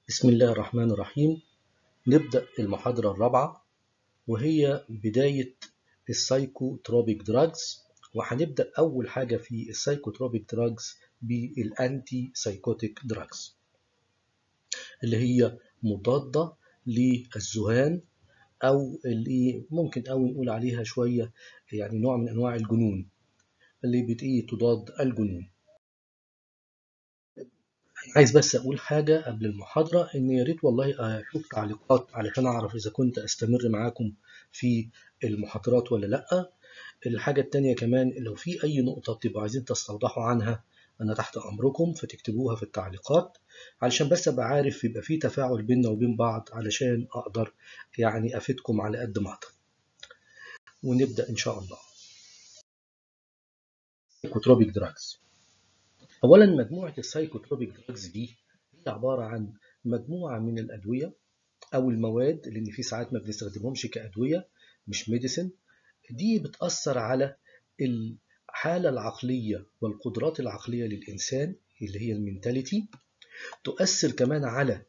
بسم الله الرحمن الرحيم نبدأ المحاضرة الرابعة وهي بداية السايكوتروبيك دراجز وهنبدأ أول حاجة في السايكوتروبيك دراجز بالأنتي سايكوتيك دراجز اللي هي مضادة للذهان أو اللي ممكن أوي نقول عليها شوية يعني نوع من أنواع الجنون اللي بتيجي تضاد الجنون عايز بس اقول حاجه قبل المحاضره ان يا ريت والله اشوف تعليقات علشان اعرف اذا كنت استمر معاكم في المحاضرات ولا لا الحاجه التانية كمان لو في اي نقطه بتبقوا عايزين تستوضحوا عنها انا تحت امركم فتكتبوها في التعليقات علشان بس ابقى عارف يبقى في تفاعل بيننا وبين بعض علشان اقدر يعني افيدكم على قد ما اقدر ونبدا ان شاء الله سايكوتروبيك دراجز اولا مجموعه السايكوتروبيك دراجز دي هي عباره عن مجموعه من الادويه او المواد لان في ساعات ما بنستخدمهمش كادويه مش ميديسن دي بتاثر على الحاله العقليه والقدرات العقليه للانسان اللي هي المينتاليتي تؤثر كمان على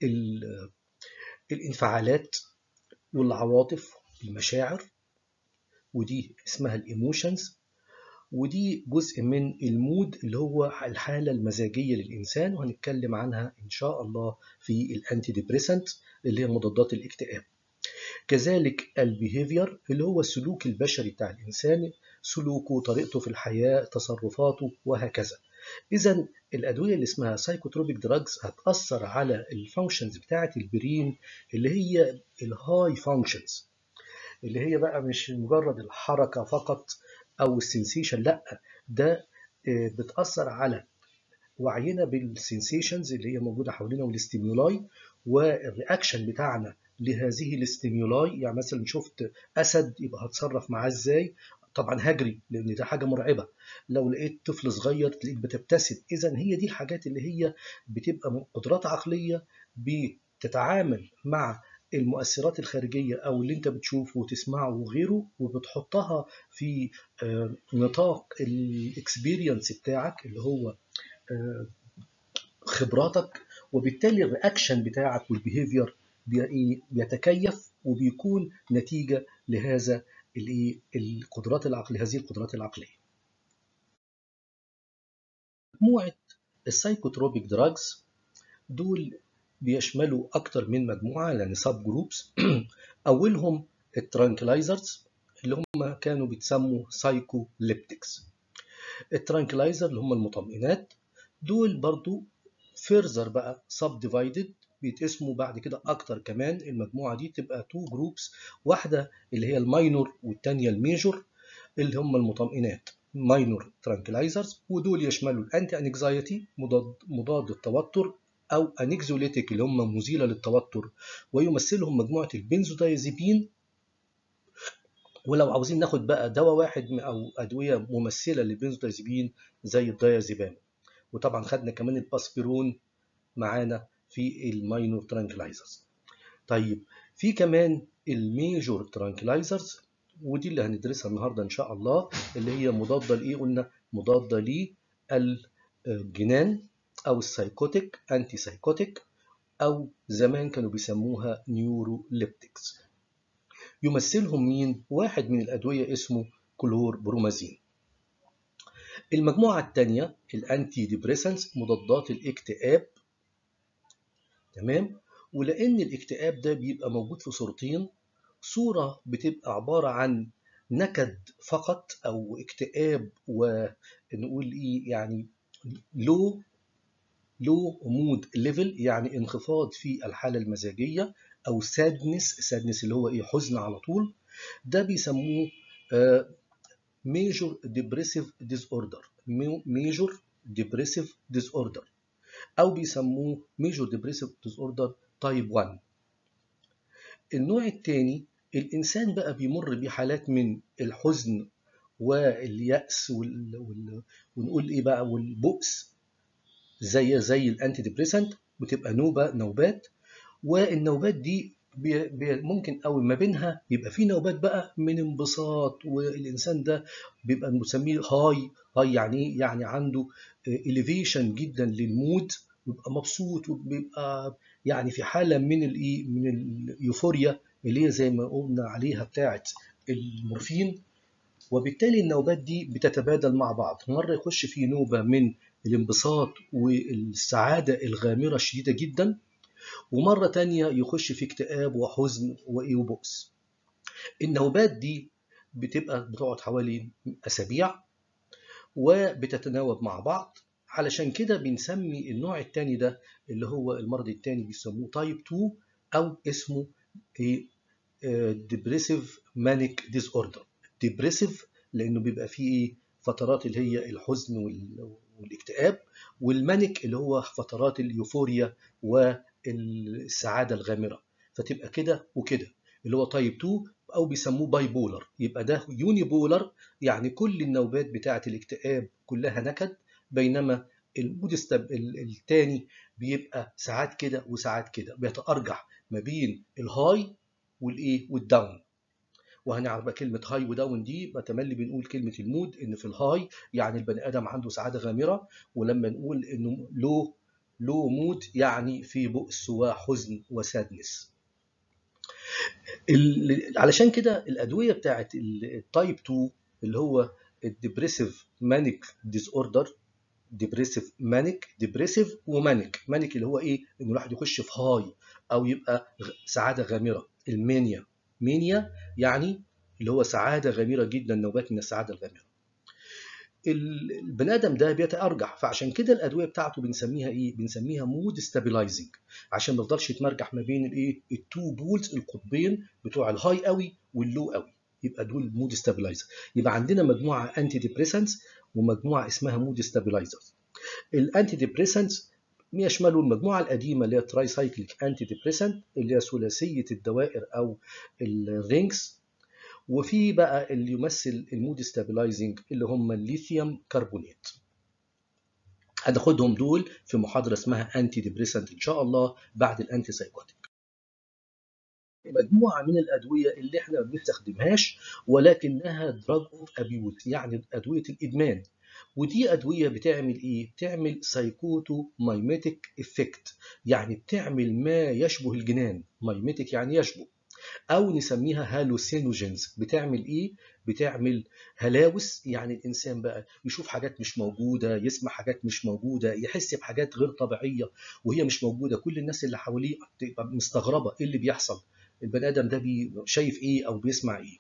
الانفعالات والعواطف المشاعر ودي اسمها الايموشنز ودي جزء من المود اللي هو الحالة المزاجية للإنسان وهنتكلم عنها إن شاء الله في الأنتي ديبريسنت اللي هي مضادات الاكتئاب كذلك البيهيفير اللي هو السلوك البشري بتاع الإنسان سلوكه طريقته في الحياة تصرفاته وهكذا إذا الأدوية اللي اسمها سايكوتروبيك دراجز هتأثر على الفانكشنز بتاعة البرين اللي هي الهاي فانكشنز اللي هي بقى مش مجرد الحركة فقط او السنسيشن لا ده بتاثر على وعينا بالسنسيشنز اللي هي موجوده حوالينا والاستيمولاي والرياكشن بتاعنا لهذه الاستيمولاي يعني مثلا شفت اسد يبقى هتصرف معاه ازاي طبعا هجري لان ده حاجه مرعبه لو لقيت طفل صغير تلاقيك بتبتسم اذا هي دي الحاجات اللي هي بتبقى قدرات عقليه بتتعامل مع المؤثرات الخارجية أو اللي أنت بتشوفه وتسمعه وغيره وبتحطها في نطاق الاكسبيرينس بتاعك اللي هو خبراتك وبالتالي الرياكشن بتاعك والبيهيفير بيتكيف وبيكون نتيجة لهذا القدرات العقلية هذه القدرات العقلية مجموعة السايكوتروبيك دراجز دول بيشملوا أكتر من مجموعة يعني سب جروبس أولهم الترانكلايزرز اللي هم كانوا بيتسموا سايكوليبتكس الترانكلايزر اللي هم المطمئنات دول برضو فيرزر بقى سب ديفايدد بيتقسموا بعد كده أكتر كمان المجموعة دي تبقى تو جروبس واحدة اللي هي الماينور والتانية الميجور اللي هم المطمئنات ماينور ترانكلايزرز ودول يشملوا الانتي انكزايتي مضاد مضاد التوتر أو أنكزوليتيك اللي هم مزيلة للتوتر ويمثلهم مجموعة البنزودايزيبين ولو عاوزين ناخد بقى دواء واحد أو أدوية ممثلة للبنزودايزيبين زي الدايازيبام وطبعا خدنا كمان الباسبيرون معانا في الماينور ترانكلايزرز طيب في كمان الميجور ترانكلايزرز ودي اللي هندرسها النهارده ان شاء الله اللي هي مضاده لايه قلنا مضاده للجنان أو السايكوتيك أنتي سايكوتيك أو زمان كانوا بيسموها نيوروليبتكس يمثلهم مين؟ واحد من الأدوية اسمه كلور برومازين المجموعة الثانية الأنتي ديبريسنس مضادات الاكتئاب تمام؟ ولأن الاكتئاب ده بيبقى موجود في صورتين صورة بتبقى عبارة عن نكد فقط أو اكتئاب ونقول إيه يعني لو لو مود ليفل يعني انخفاض في الحاله المزاجيه او سادنس سادنس اللي هو ايه حزن على طول ده بيسموه ميجور ديبريسيف ديس اوردر ميجور ديبريسيف ديس اوردر او بيسموه ميجور ديبريسيف ديس اوردر تايب 1 النوع الثاني الانسان بقى بيمر بحالات من الحزن واليأس وال... وال... ونقول ايه بقى والبؤس زي زي الانتي ديبريسنت بتبقى نوبه نوبات والنوبات دي بي بي ممكن قوي ما بينها يبقى في نوبات بقى من انبساط والانسان ده بيبقى بنسميه هاي هاي يعني ايه يعني عنده اليفيشن جدا للمود ويبقى مبسوط وبيبقى يعني في حاله من الايه من اليوفوريا اللي هي زي ما قلنا عليها بتاعه المورفين وبالتالي النوبات دي بتتبادل مع بعض مرة يخش في نوبة من الانبساط والسعادة الغامرة الشديدة جدا ومرة تانية يخش في اكتئاب وحزن وإيه وبؤس النوبات دي بتبقى بتقعد حوالي أسابيع وبتتناوب مع بعض علشان كده بنسمي النوع التاني ده اللي هو المرض التاني بيسموه تايب 2 أو اسمه ايه ديبريسيف مانيك ديس اوردر ديبريسيف لانه بيبقى فيه ايه فترات اللي هي الحزن والاكتئاب والمانيك اللي هو فترات اليوفوريا والسعاده الغامره فتبقى كده وكده اللي هو تايب 2 او بيسموه باي بولر يبقى ده يوني بولر يعني كل النوبات بتاعه الاكتئاب كلها نكد بينما المود الثاني بيبقى ساعات كده وساعات كده بيتارجح ما بين الهاي والايه والداون وهنعرف بقى كلمه هاي وداون دي بتملي بنقول كلمه المود ان في الهاي يعني البني ادم عنده سعاده غامره ولما نقول انه لو لو مود يعني في بؤس وحزن وسادنس علشان كده الادويه بتاعت التايب 2 اللي هو الديبريسيف مانيك ديس اوردر ديبريسيف مانيك ديبريسيف ومانيك مانيك اللي هو ايه ان الواحد يخش في هاي او يبقى سعاده غامره المانيا مانيا يعني اللي هو سعاده غامره جدا نوبات من السعاده الغامره البني ادم ده بيتارجح فعشان كده الادويه بتاعته بنسميها ايه بنسميها مود ستابلايزنج عشان ما يفضلش يتمرجح ما بين الايه التو بولز القطبين بتوع الهاي قوي واللو قوي يبقى دول مود ستابلايزر يبقى عندنا مجموعه انتي ديبريسنتس ومجموعه اسمها مود ستابلايزرز الانتي ديبريسنتس يشملوا المجموعه القديمه اللي هي تراي سايكليك انتي ديبريسنت اللي هي ثلاثيه الدوائر او الرينجز وفي بقى اللي يمثل المود ستابلايزنج اللي هم الليثيوم كربونات هناخدهم دول في محاضره اسمها انتي ديبريسنت ان شاء الله بعد الانتي سايكوتيك مجموعه من الادويه اللي احنا ما بنستخدمهاش ولكنها دراج اوف ابيوز يعني ادويه الادمان ودي ادويه بتعمل ايه بتعمل سايكوتو مايميتيك افكت يعني بتعمل ما يشبه الجنان مايميتيك يعني يشبه او نسميها هالوسينوجينز بتعمل ايه بتعمل هلاوس يعني الانسان بقى يشوف حاجات مش موجوده يسمع حاجات مش موجوده يحس بحاجات غير طبيعيه وهي مش موجوده كل الناس اللي حواليه تبقى مستغربه ايه اللي بيحصل البني ادم ده بي شايف ايه او بيسمع ايه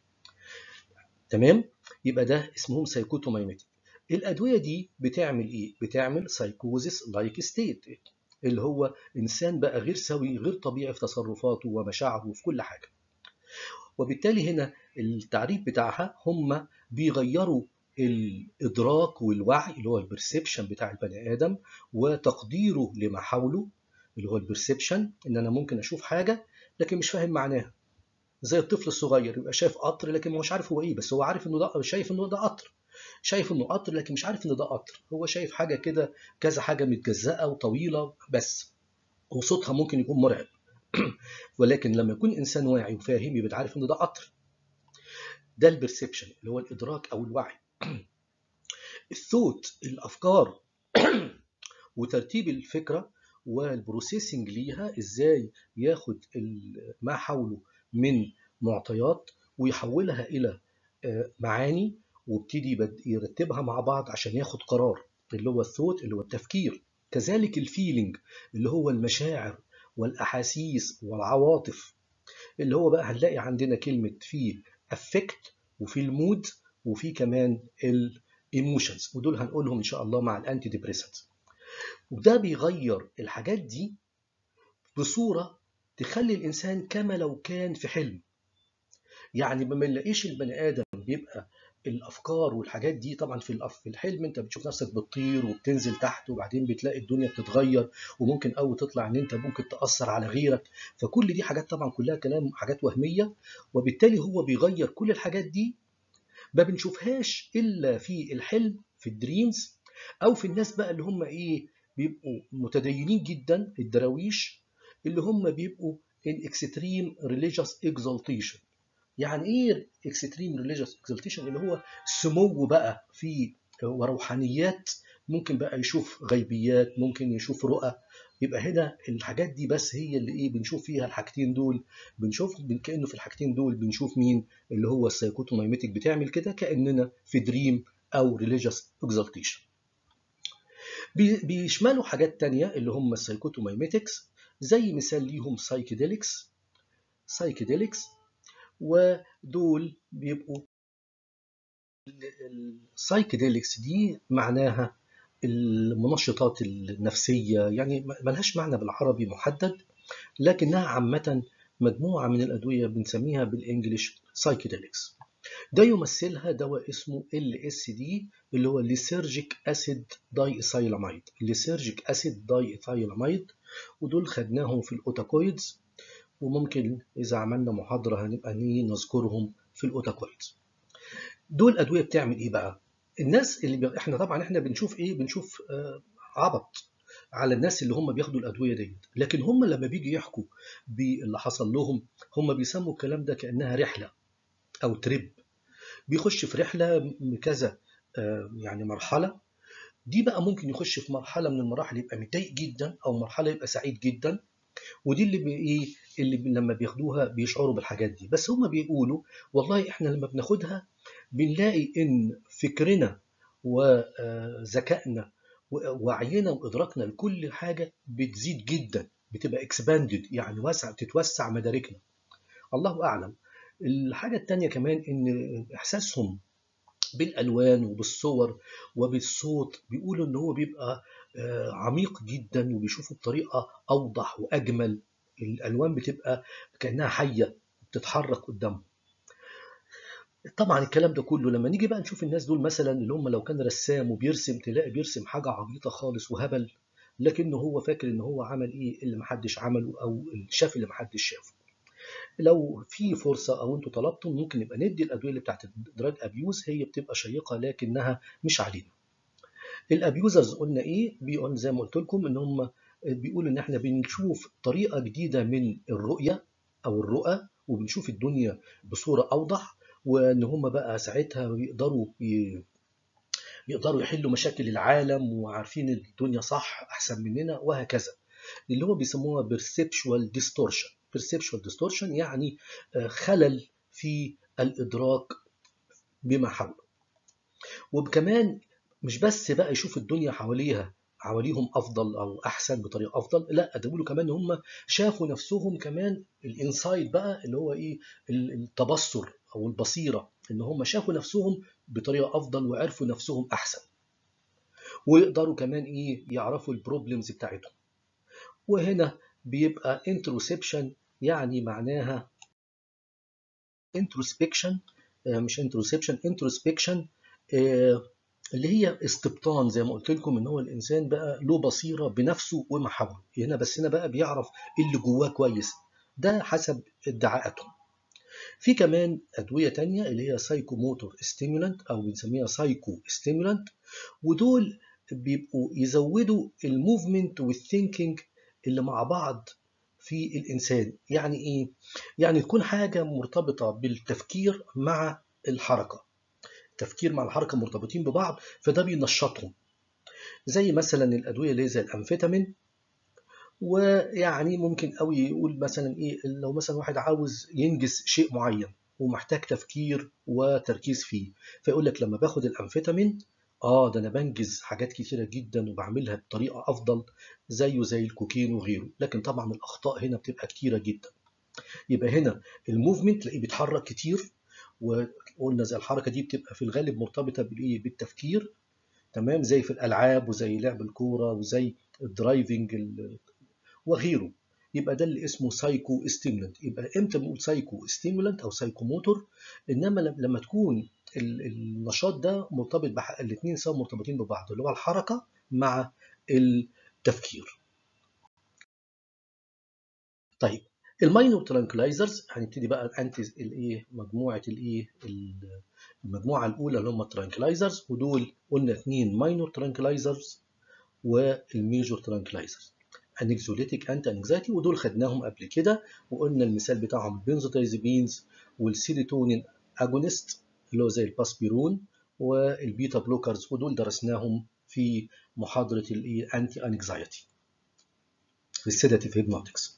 تمام يبقى ده اسمهم سايكوتومايميتيك الادويه دي بتعمل ايه بتعمل سايكوزيس لايك ستيت اللي هو انسان بقى غير سوي غير طبيعي في تصرفاته ومشاعره وفي كل حاجه وبالتالي هنا التعريف بتاعها هم بيغيروا الادراك والوعي اللي هو البرسبشن بتاع البني ادم وتقديره لما حوله اللي هو البرسبشن ان انا ممكن اشوف حاجه لكن مش فاهم معناها زي الطفل الصغير يبقى شايف قطر لكن مش عارف هو ايه بس هو عارف انه ده شايف انه ده قطر شايف انه قطر لكن مش عارف ان ده قطر هو شايف حاجه كده كذا حاجه متجزأه وطويله بس وصوتها ممكن يكون مرعب ولكن لما يكون انسان واعي وفاهم يبقى عارف ان ده قطر ده البرسبشن اللي هو الادراك او الوعي الثوت الافكار وترتيب الفكره والبروسيسنج ليها ازاي ياخد ما حوله من معطيات ويحولها الى معاني وابتدي يرتبها مع بعض عشان ياخد قرار اللي هو الثوت اللي هو التفكير كذلك الفيلينج اللي هو المشاعر والاحاسيس والعواطف اللي هو بقى هنلاقي عندنا كلمه في افكت وفي المود وفي كمان الايموشنز ودول هنقولهم ان شاء الله مع الانتي ديبريسنتس وده بيغير الحاجات دي بصوره تخلي الانسان كما لو كان في حلم يعني ما نلاقيش البني ادم بيبقى الافكار والحاجات دي طبعا في في الحلم انت بتشوف نفسك بتطير وبتنزل تحت وبعدين بتلاقي الدنيا بتتغير وممكن قوي تطلع ان انت ممكن تاثر على غيرك فكل دي حاجات طبعا كلها كلام حاجات وهميه وبالتالي هو بيغير كل الحاجات دي ما بنشوفهاش الا في الحلم في الدريمز او في الناس بقى اللي هم ايه بيبقوا متدينين جدا الدراويش اللي هم بيبقوا in extreme religious exaltation يعني ايه اكستريم ريليجيوس اكزالتيشن اللي هو سمو بقى في وروحانيات ممكن بقى يشوف غيبيات ممكن يشوف رؤى يبقى هنا الحاجات دي بس هي اللي ايه بنشوف فيها الحاجتين دول بنشوف كانه في الحاجتين دول بنشوف مين اللي هو السايكوتومايميتك بتعمل كده كاننا في دريم او ريليجيوس اكزالتيشن بيشملوا حاجات تانية اللي هم السايكوتومايميتكس زي مثال ليهم سايكيديليكس سايكيديليكس ودول بيبقوا السايكيديليكس دي معناها المنشطات النفسية يعني ملهاش معنى بالعربي محدد لكنها عامة مجموعة من الأدوية بنسميها بالإنجليش سايكيديليكس ده يمثلها دواء اسمه LSD اللي هو ليسيرجيك أسيد داي إيثايلاميد ليسيرجيك أسيد داي إيثايلاميد ودول خدناهم في الأوتاكويدز وممكن إذا عملنا محاضرة هنبقى نذكرهم في الأوتاكويدز دول أدوية بتعمل إيه بقى؟ الناس اللي بي... احنا طبعا احنا بنشوف ايه بنشوف آه عبط على الناس اللي هم بياخدوا الادويه ديت لكن هم لما بيجي يحكوا باللي حصل لهم هم بيسموا الكلام ده كانها رحله او تريب بيخش في رحله كذا آه يعني مرحله دي بقى ممكن يخش في مرحله من المراحل يبقى متضايق جدا او مرحله يبقى سعيد جدا ودي اللي بي ايه اللي لما بياخدوها بيشعروا بالحاجات دي بس هم بيقولوا والله احنا لما بناخدها بنلاقي ان فكرنا وذكائنا ووعينا وادراكنا لكل حاجه بتزيد جدا بتبقى اكسباندد يعني واسع تتوسع مداركنا الله اعلم الحاجه الثانيه كمان ان احساسهم بالالوان وبالصور وبالصوت بيقولوا ان هو بيبقى عميق جدا وبيشوفوا بطريقه اوضح واجمل الالوان بتبقى كانها حيه بتتحرك قدامهم طبعا الكلام ده كله لما نيجي بقى نشوف الناس دول مثلا اللي هم لو كان رسام وبيرسم تلاقي بيرسم حاجه عبيطه خالص وهبل لكنه هو فاكر ان هو عمل ايه اللي محدش عمله او شاف اللي محدش شافه لو في فرصه او انتوا طلبتم ممكن نبقى ندي الادويه اللي بتاعت الدراج ابيوز هي بتبقى شيقه لكنها مش علينا الابيوزرز قلنا ايه بيقول زي ما قلت لكم ان هم بيقولوا ان احنا بنشوف طريقه جديده من الرؤيه او الرؤى وبنشوف الدنيا بصوره اوضح وان هم بقى ساعتها بيقدروا يقدروا يحلوا مشاكل العالم وعارفين الدنيا صح احسن مننا وهكذا اللي هو بيسموها perceptual distortion perceptual distortion يعني خلل في الادراك بما حوله وكمان مش بس بقى يشوف الدنيا حواليها حواليهم افضل او احسن بطريقه افضل لا ده بيقولوا كمان ان هم شافوا نفسهم كمان الانسايد بقى اللي هو ايه التبصر او البصيره ان هم شافوا نفسهم بطريقه افضل وعرفوا نفسهم احسن ويقدروا كمان ايه يعرفوا البروبلمز بتاعتهم وهنا بيبقى انتروسبشن يعني معناها انتروسبكشن مش انتروسبشن انتروسبكشن اللي هي استبطان زي ما قلت لكم ان هو الانسان بقى له بصيره بنفسه وما حوله هنا بس هنا بقى بيعرف اللي جواه كويس ده حسب ادعاءاتهم في كمان ادويه تانية اللي هي سايكوموتور ستيمولانت او بنسميها سايكو ستيمولانت ودول بيبقوا يزودوا الموفمنت والثينكينج اللي مع بعض في الانسان يعني ايه يعني تكون حاجه مرتبطه بالتفكير مع الحركه التفكير مع الحركه مرتبطين ببعض فده بينشطهم زي مثلا الادويه اللي زي الامفيتامين ويعني ممكن قوي يقول مثلا ايه لو مثلا واحد عاوز ينجز شيء معين ومحتاج تفكير وتركيز فيه فيقول لك لما باخد الامفيتامين اه ده انا بنجز حاجات كتيره جدا وبعملها بطريقه افضل زيه زي الكوكين وغيره لكن طبعا الاخطاء هنا بتبقى كتيره جدا يبقى هنا الموفمنت تلاقيه بيتحرك كتير وقلنا زي الحركه دي بتبقى في الغالب مرتبطه بالايه بالتفكير تمام زي في الالعاب وزي لعب الكوره وزي الدرايفنج وغيره يبقى ده اللي اسمه سايكو ستيمولانت يبقى امتى بنقول سايكو ستيمولانت او سايكو موتور انما لما تكون النشاط ده مرتبط بح... الاثنين سوا مرتبطين ببعض اللي هو الحركه مع التفكير طيب الماينور ترانكلايزرز هنبتدي بقى انتي الايه مجموعه الايه المجموعه الاولى اللي هم الترانكلايزرز ودول قلنا اثنين ماينور ترانكلايزرز والميجور ترانكلايزرز انكزوليتيك انتي انكزايتي ودول خدناهم قبل كده وقلنا المثال بتاعهم البنزودايزيبينز والسيروتونين اجونست اللي هو زي الباسبيرون والبيتا بلوكرز ودول درسناهم في محاضره الانتي انكزايتي في السيداتيف هيبنوتكس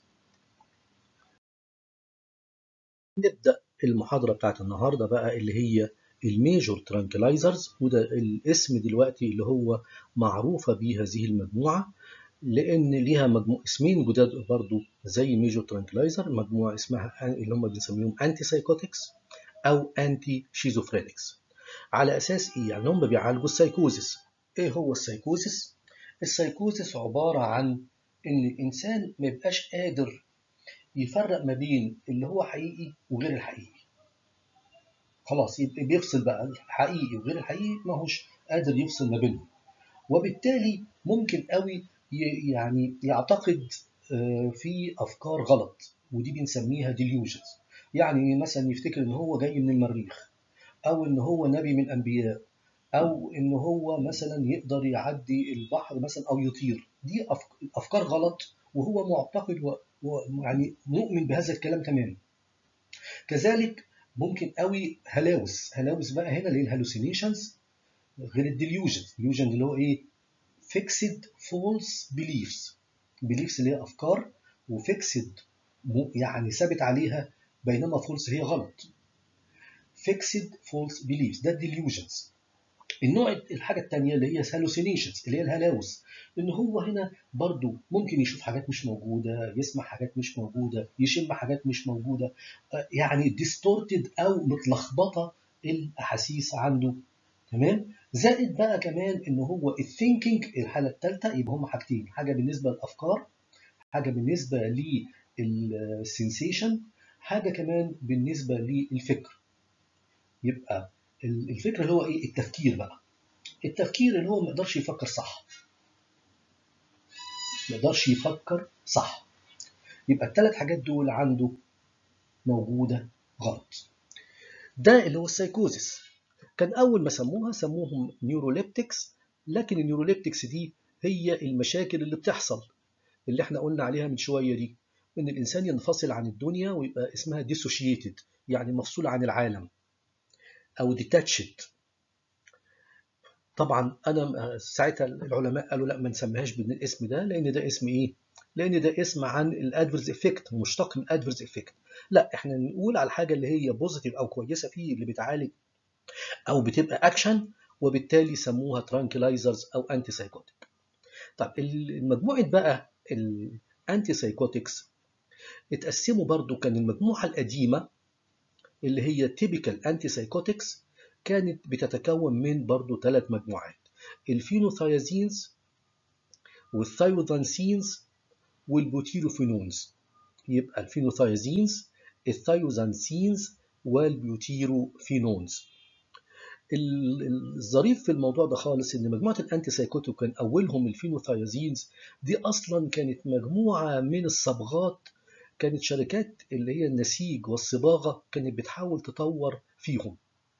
نبدا المحاضره بتاعت النهارده بقى اللي هي الميجور ترانكلايزرز وده الاسم دلوقتي اللي هو معروفه بيه هذه المجموعه لان ليها مجموع اسمين جداد برضو زي ميجور ترانكلايزر مجموعه اسمها اللي هم بنسميهم انتي سايكوتكس او انتي شيزوفرينكس على اساس ايه يعني هم بيعالجوا السايكوزيس ايه هو السايكوزيس السايكوزيس عباره عن ان الانسان ما يبقاش قادر يفرق ما بين اللي هو حقيقي وغير الحقيقي خلاص يبقى بيفصل بقى الحقيقي وغير الحقيقي ما هوش قادر يفصل ما بينهم وبالتالي ممكن قوي يعني يعتقد في افكار غلط ودي بنسميها ديليوجنز يعني مثلا يفتكر ان هو جاي من المريخ او ان هو نبي من الانبياء او ان هو مثلا يقدر يعدي البحر مثلا او يطير دي افكار غلط وهو معتقد ويعني مؤمن بهذا الكلام تماما كذلك ممكن قوي هلاوس هلاوس بقى هنا اللي هي الهلوسينيشنز غير الديليوجنز الديليوجن اللي هو ايه فيكسد فولس بيليفز بيليفز اللي هي افكار وفيكسد يعني ثابت عليها بينما فولس هي غلط فيكسد فولس بيليفز ده الديليوجنز النوع الحاجه الثانيه اللي هي هالوسينيشنز اللي هي الهلاوس ان هو هنا برضو ممكن يشوف حاجات مش موجوده يسمع حاجات مش موجوده يشم حاجات مش موجوده يعني ديستورتد او متلخبطه الاحاسيس عنده تمام زائد بقى كمان ان هو الثينكينج الحاله الثالثه يبقى هم حاجتين حاجه بالنسبه للافكار حاجه بالنسبه للسنسيشن حاجه كمان بالنسبه للفكر يبقى الفكر اللي هو ايه التفكير بقى التفكير اللي هو ما يقدرش يفكر صح ما يقدرش يفكر صح يبقى الثلاث حاجات دول عنده موجوده غلط ده اللي هو السايكوزيس كان اول ما سموها سموهم نيوروليبتكس لكن النيوروليبتكس دي هي المشاكل اللي بتحصل اللي احنا قلنا عليها من شويه دي ان الانسان ينفصل عن الدنيا ويبقى اسمها ديسوشيتد يعني مفصول عن العالم او ديتاتشد طبعا انا ساعتها العلماء قالوا لا ما نسميهاش بالاسم ده لان ده اسم ايه لان ده اسم عن الادفيرز افكت مشتق من ادفيرز افكت لا احنا نقول على الحاجه اللي هي بوزيتيف او كويسه فيه اللي بتعالج او بتبقى اكشن وبالتالي سموها ترانكلايزرز او انتي سايكوتيك طب المجموعه بقى الانتي سايكوتكس اتقسموا برضو كان المجموعه القديمه اللي هي تيبيكال انتي سايكوتكس كانت بتتكون من برضو ثلاث مجموعات الفينوثايازينز والثايوزانسينز والبوتيروفينونز يبقى الفينوثايازينز الثايوزانسينز والبيوتيروفينونز الظريف في الموضوع ده خالص ان مجموعه الانتي سايكوتيك كان اولهم الفينوثايازينز دي اصلا كانت مجموعه من الصبغات كانت شركات اللي هي النسيج والصباغه كانت بتحاول تطور فيهم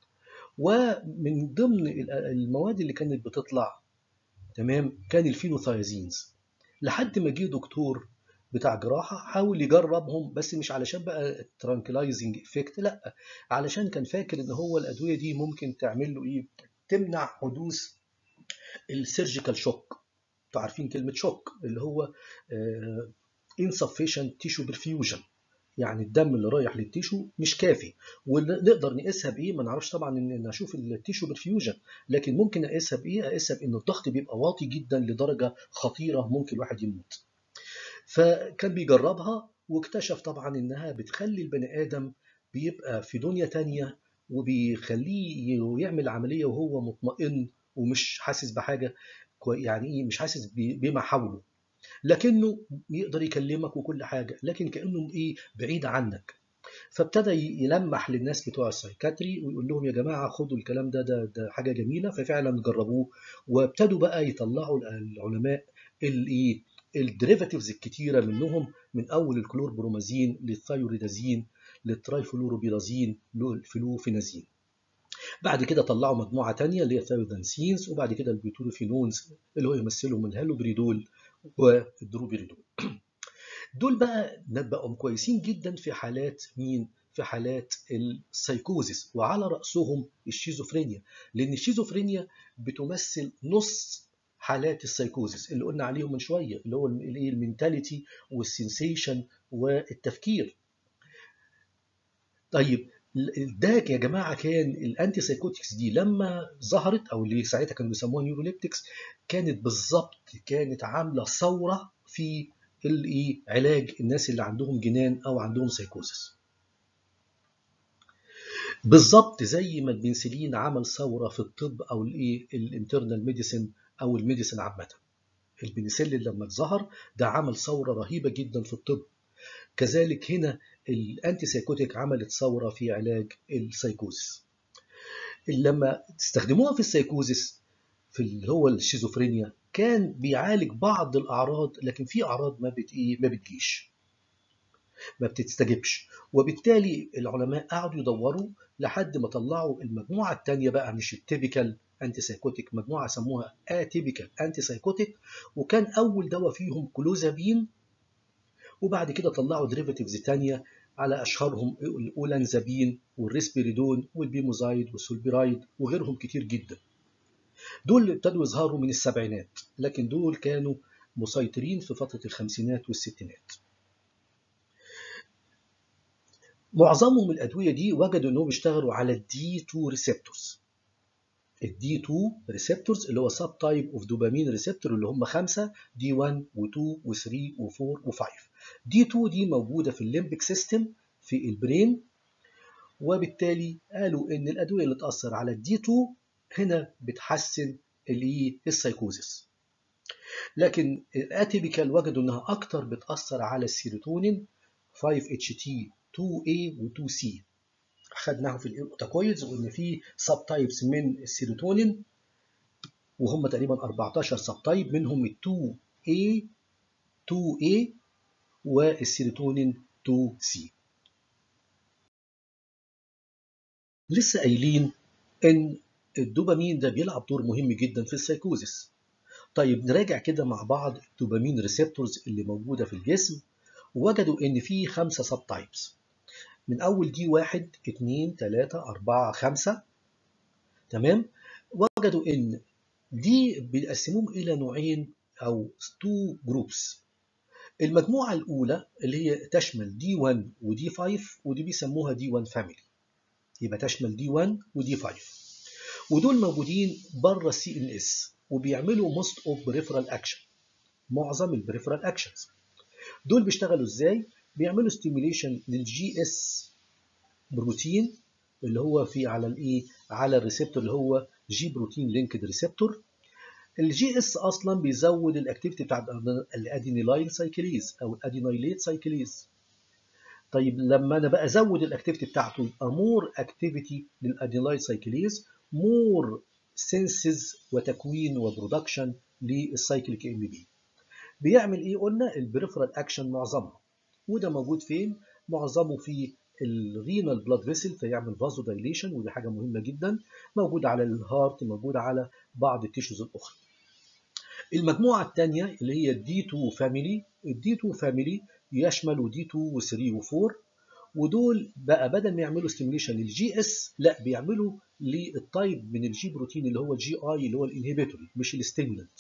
ومن ضمن المواد اللي كانت بتطلع تمام كان الفينوثايازينز لحد ما جه دكتور بتاع جراحه حاول يجربهم بس مش علشان بقى ترانكلايزنج افكت لا علشان كان فاكر ان هو الادويه دي ممكن تعمل له ايه تمنع حدوث السيرجيكال شوك انتوا عارفين كلمه شوك اللي هو insufficient tissue perfusion يعني الدم اللي رايح للتيشو مش كافي ونقدر نقيسها بايه ما نعرفش طبعا ان اشوف التيشو برفيوجن لكن ممكن اقيسها بايه اقيسها بان الضغط بيبقى واطي جدا لدرجه خطيره ممكن الواحد يموت فكان بيجربها واكتشف طبعا انها بتخلي البني ادم بيبقى في دنيا تانية وبيخليه يعمل عملية وهو مطمئن ومش حاسس بحاجة يعني ايه مش حاسس بما حوله لكنه يقدر يكلمك وكل حاجة لكن كأنه ايه بعيد عنك فابتدى يلمح للناس بتوع السايكاتري ويقول لهم يا جماعة خدوا الكلام ده ده, ده حاجة جميلة ففعلا جربوه وابتدوا بقى يطلعوا العلماء الايه الديريفاتيفز الكتيرة منهم من أول الكلوربرومازين للثايوريدازين للترايفلوروبيرازين للفلوفينازين بعد كده طلعوا مجموعة تانية اللي هي الثايودانسينز وبعد كده البيوتوروفينونز اللي هو يمثلهم الهالوبريدول والدروبريدول دول بقى بقوا كويسين جدا في حالات مين؟ في حالات السايكوزيس وعلى رأسهم الشيزوفرينيا لأن الشيزوفرينيا بتمثل نص حالات السايكوزيس اللي قلنا عليهم من شويه اللي هو الايه المينتاليتي والسنسيشن والتفكير طيب ده يا جماعه كان الانتي سايكوتكس دي لما ظهرت او اللي ساعتها كانوا بيسموها نيوروليبتكس كانت بالظبط كانت عامله ثوره في الايه علاج الناس اللي عندهم جنان او عندهم سايكوزيس بالظبط زي ما البنسلين عمل ثوره في الطب او الايه الانترنال ميديسن او الميديسن عامه البنسلين لما ظهر ده عمل ثوره رهيبه جدا في الطب كذلك هنا الانتي سايكوتيك عملت ثوره في علاج السايكوزيس لما تستخدموها في السايكوزيس في اللي هو الشيزوفرينيا كان بيعالج بعض الاعراض لكن في اعراض ما بت ايه ما بتجيش ما بتستجبش وبالتالي العلماء قعدوا يدوروا لحد ما طلعوا المجموعه الثانيه بقى مش التيبيكال انتي سايكوتيك مجموعه سموها اتيبيكال انتي سايكوتيك وكان اول دواء فيهم كلوزابين وبعد كده طلعوا دريفاتيفز تانية على اشهرهم الاولانزابين والريسبيريدون والبيموزايد والسولبيرايد وغيرهم كتير جدا دول ابتدوا يظهروا من السبعينات لكن دول كانوا مسيطرين في فترة الخمسينات والستينات معظمهم الأدوية دي وجدوا أنهم بيشتغلوا على الدي 2 ريسبتورز الدي 2 ريسبتورز اللي هو سب تايب اوف دوبامين ريسبتور اللي هم خمسة دي 1 و2 و3 و4 و5 دي 2 دي موجودة في الليمبيك سيستم في البرين وبالتالي قالوا ان الادويه اللي تاثر على الدي 2 هنا بتحسن اللي السايكوزيس لكن الاتيبيكال وجدوا انها اكتر بتاثر على السيروتونين 5-HT2A و2C خدناها في الاوتاكويدز وان في سب تايبس من السيروتونين وهم تقريبا 14 سب تايب منهم ال 2A 2A والسيروتونين 2C لسه قايلين ان الدوبامين ده بيلعب دور مهم جدا في السايكوزيس طيب نراجع كده مع بعض الدوبامين ريسبتورز اللي موجوده في الجسم ووجدوا ان في خمسه سب تايبس من اول دي واحد اتنين تلاته اربعه خمسه تمام وجدوا ان دي بيقسموهم الى نوعين او تو جروبس المجموعه الاولى اللي هي تشمل دي 1 ودي 5 ودي بيسموها دي 1 فاميلي يبقى تشمل دي 1 ودي 5 ودول موجودين بره السي ان اس وبيعملوا موست اوف بريفرال اكشن معظم البريفرال اكشنز دول بيشتغلوا ازاي بيعملوا ستيميوليشن للجي اس بروتين اللي هو في على الايه على الريسبتور اللي هو جي بروتين لينكد ريسبتور الجي اس اصلا بيزود الاكتيفيتي بتاع الادينيلاين سايكليز او الادينايليت سايكليز طيب لما انا بقى ازود الاكتيفيتي بتاعته يبقى مور اكتيفيتي للادينايل سايكليز مور سنسز وتكوين وبرودكشن للسايكليك ام بي بيعمل ايه قلنا البريفرال اكشن معظمها وده موجود فين معظمه في الرينال بلاد فيسل فيعمل فازو دايليشن ودي حاجه مهمه جدا موجود على الهارت موجود على بعض التيشوز الاخرى المجموعه الثانيه اللي هي الدي 2 فاميلي الدي 2 فاميلي يشمل دي 2 و3 و4 ودول بقى بدل ما يعملوا ستيميليشن للجي اس لا بيعملوا للتايب من الجي بروتين اللي هو الجي اي اللي هو الانهبيتوري مش الستيمولنت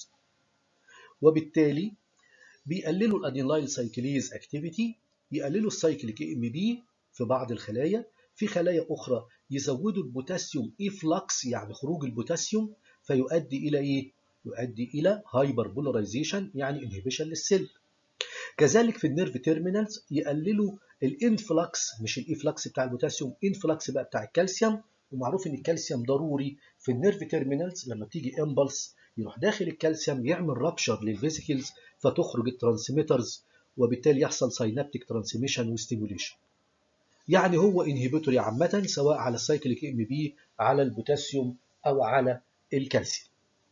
وبالتالي بيقللوا الادينلايل سايكليز اكتيفيتي يقللوا السايكليك ام بي في بعض الخلايا في خلايا اخرى يزودوا البوتاسيوم افلكس يعني خروج البوتاسيوم فيؤدي الى ايه يؤدي الى هايبر بولاريزيشن يعني انهبيشن للسيل كذلك في النيرف تيرمينالز يقللوا الانفلكس مش الافلكس بتاع البوتاسيوم انفلكس بقى بتاع الكالسيوم ومعروف ان الكالسيوم ضروري في النيرف تيرمينالز لما بتيجي امبلس يروح داخل الكالسيوم يعمل رابشر للفيسيكلز فتخرج الترانسميترز وبالتالي يحصل ساينابتيك ترانسميشن وستيموليشن يعني هو انهبيتوري عامة سواء على السايكليك ام بي على البوتاسيوم او على الكالسيوم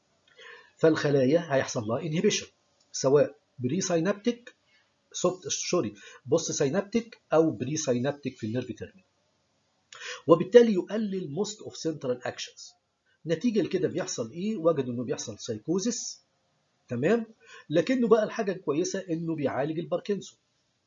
فالخلايا هيحصل لها انهبيشن سواء بري ساينابتيك سوري بوست ساينابتيك او بري ساينابتيك في النيرف تيرمين وبالتالي يقلل موست اوف سنترال اكشنز نتيجه لكده بيحصل ايه وجدوا انه بيحصل سايكوزيس تمام لكنه بقى الحاجه الكويسه انه بيعالج الباركنسون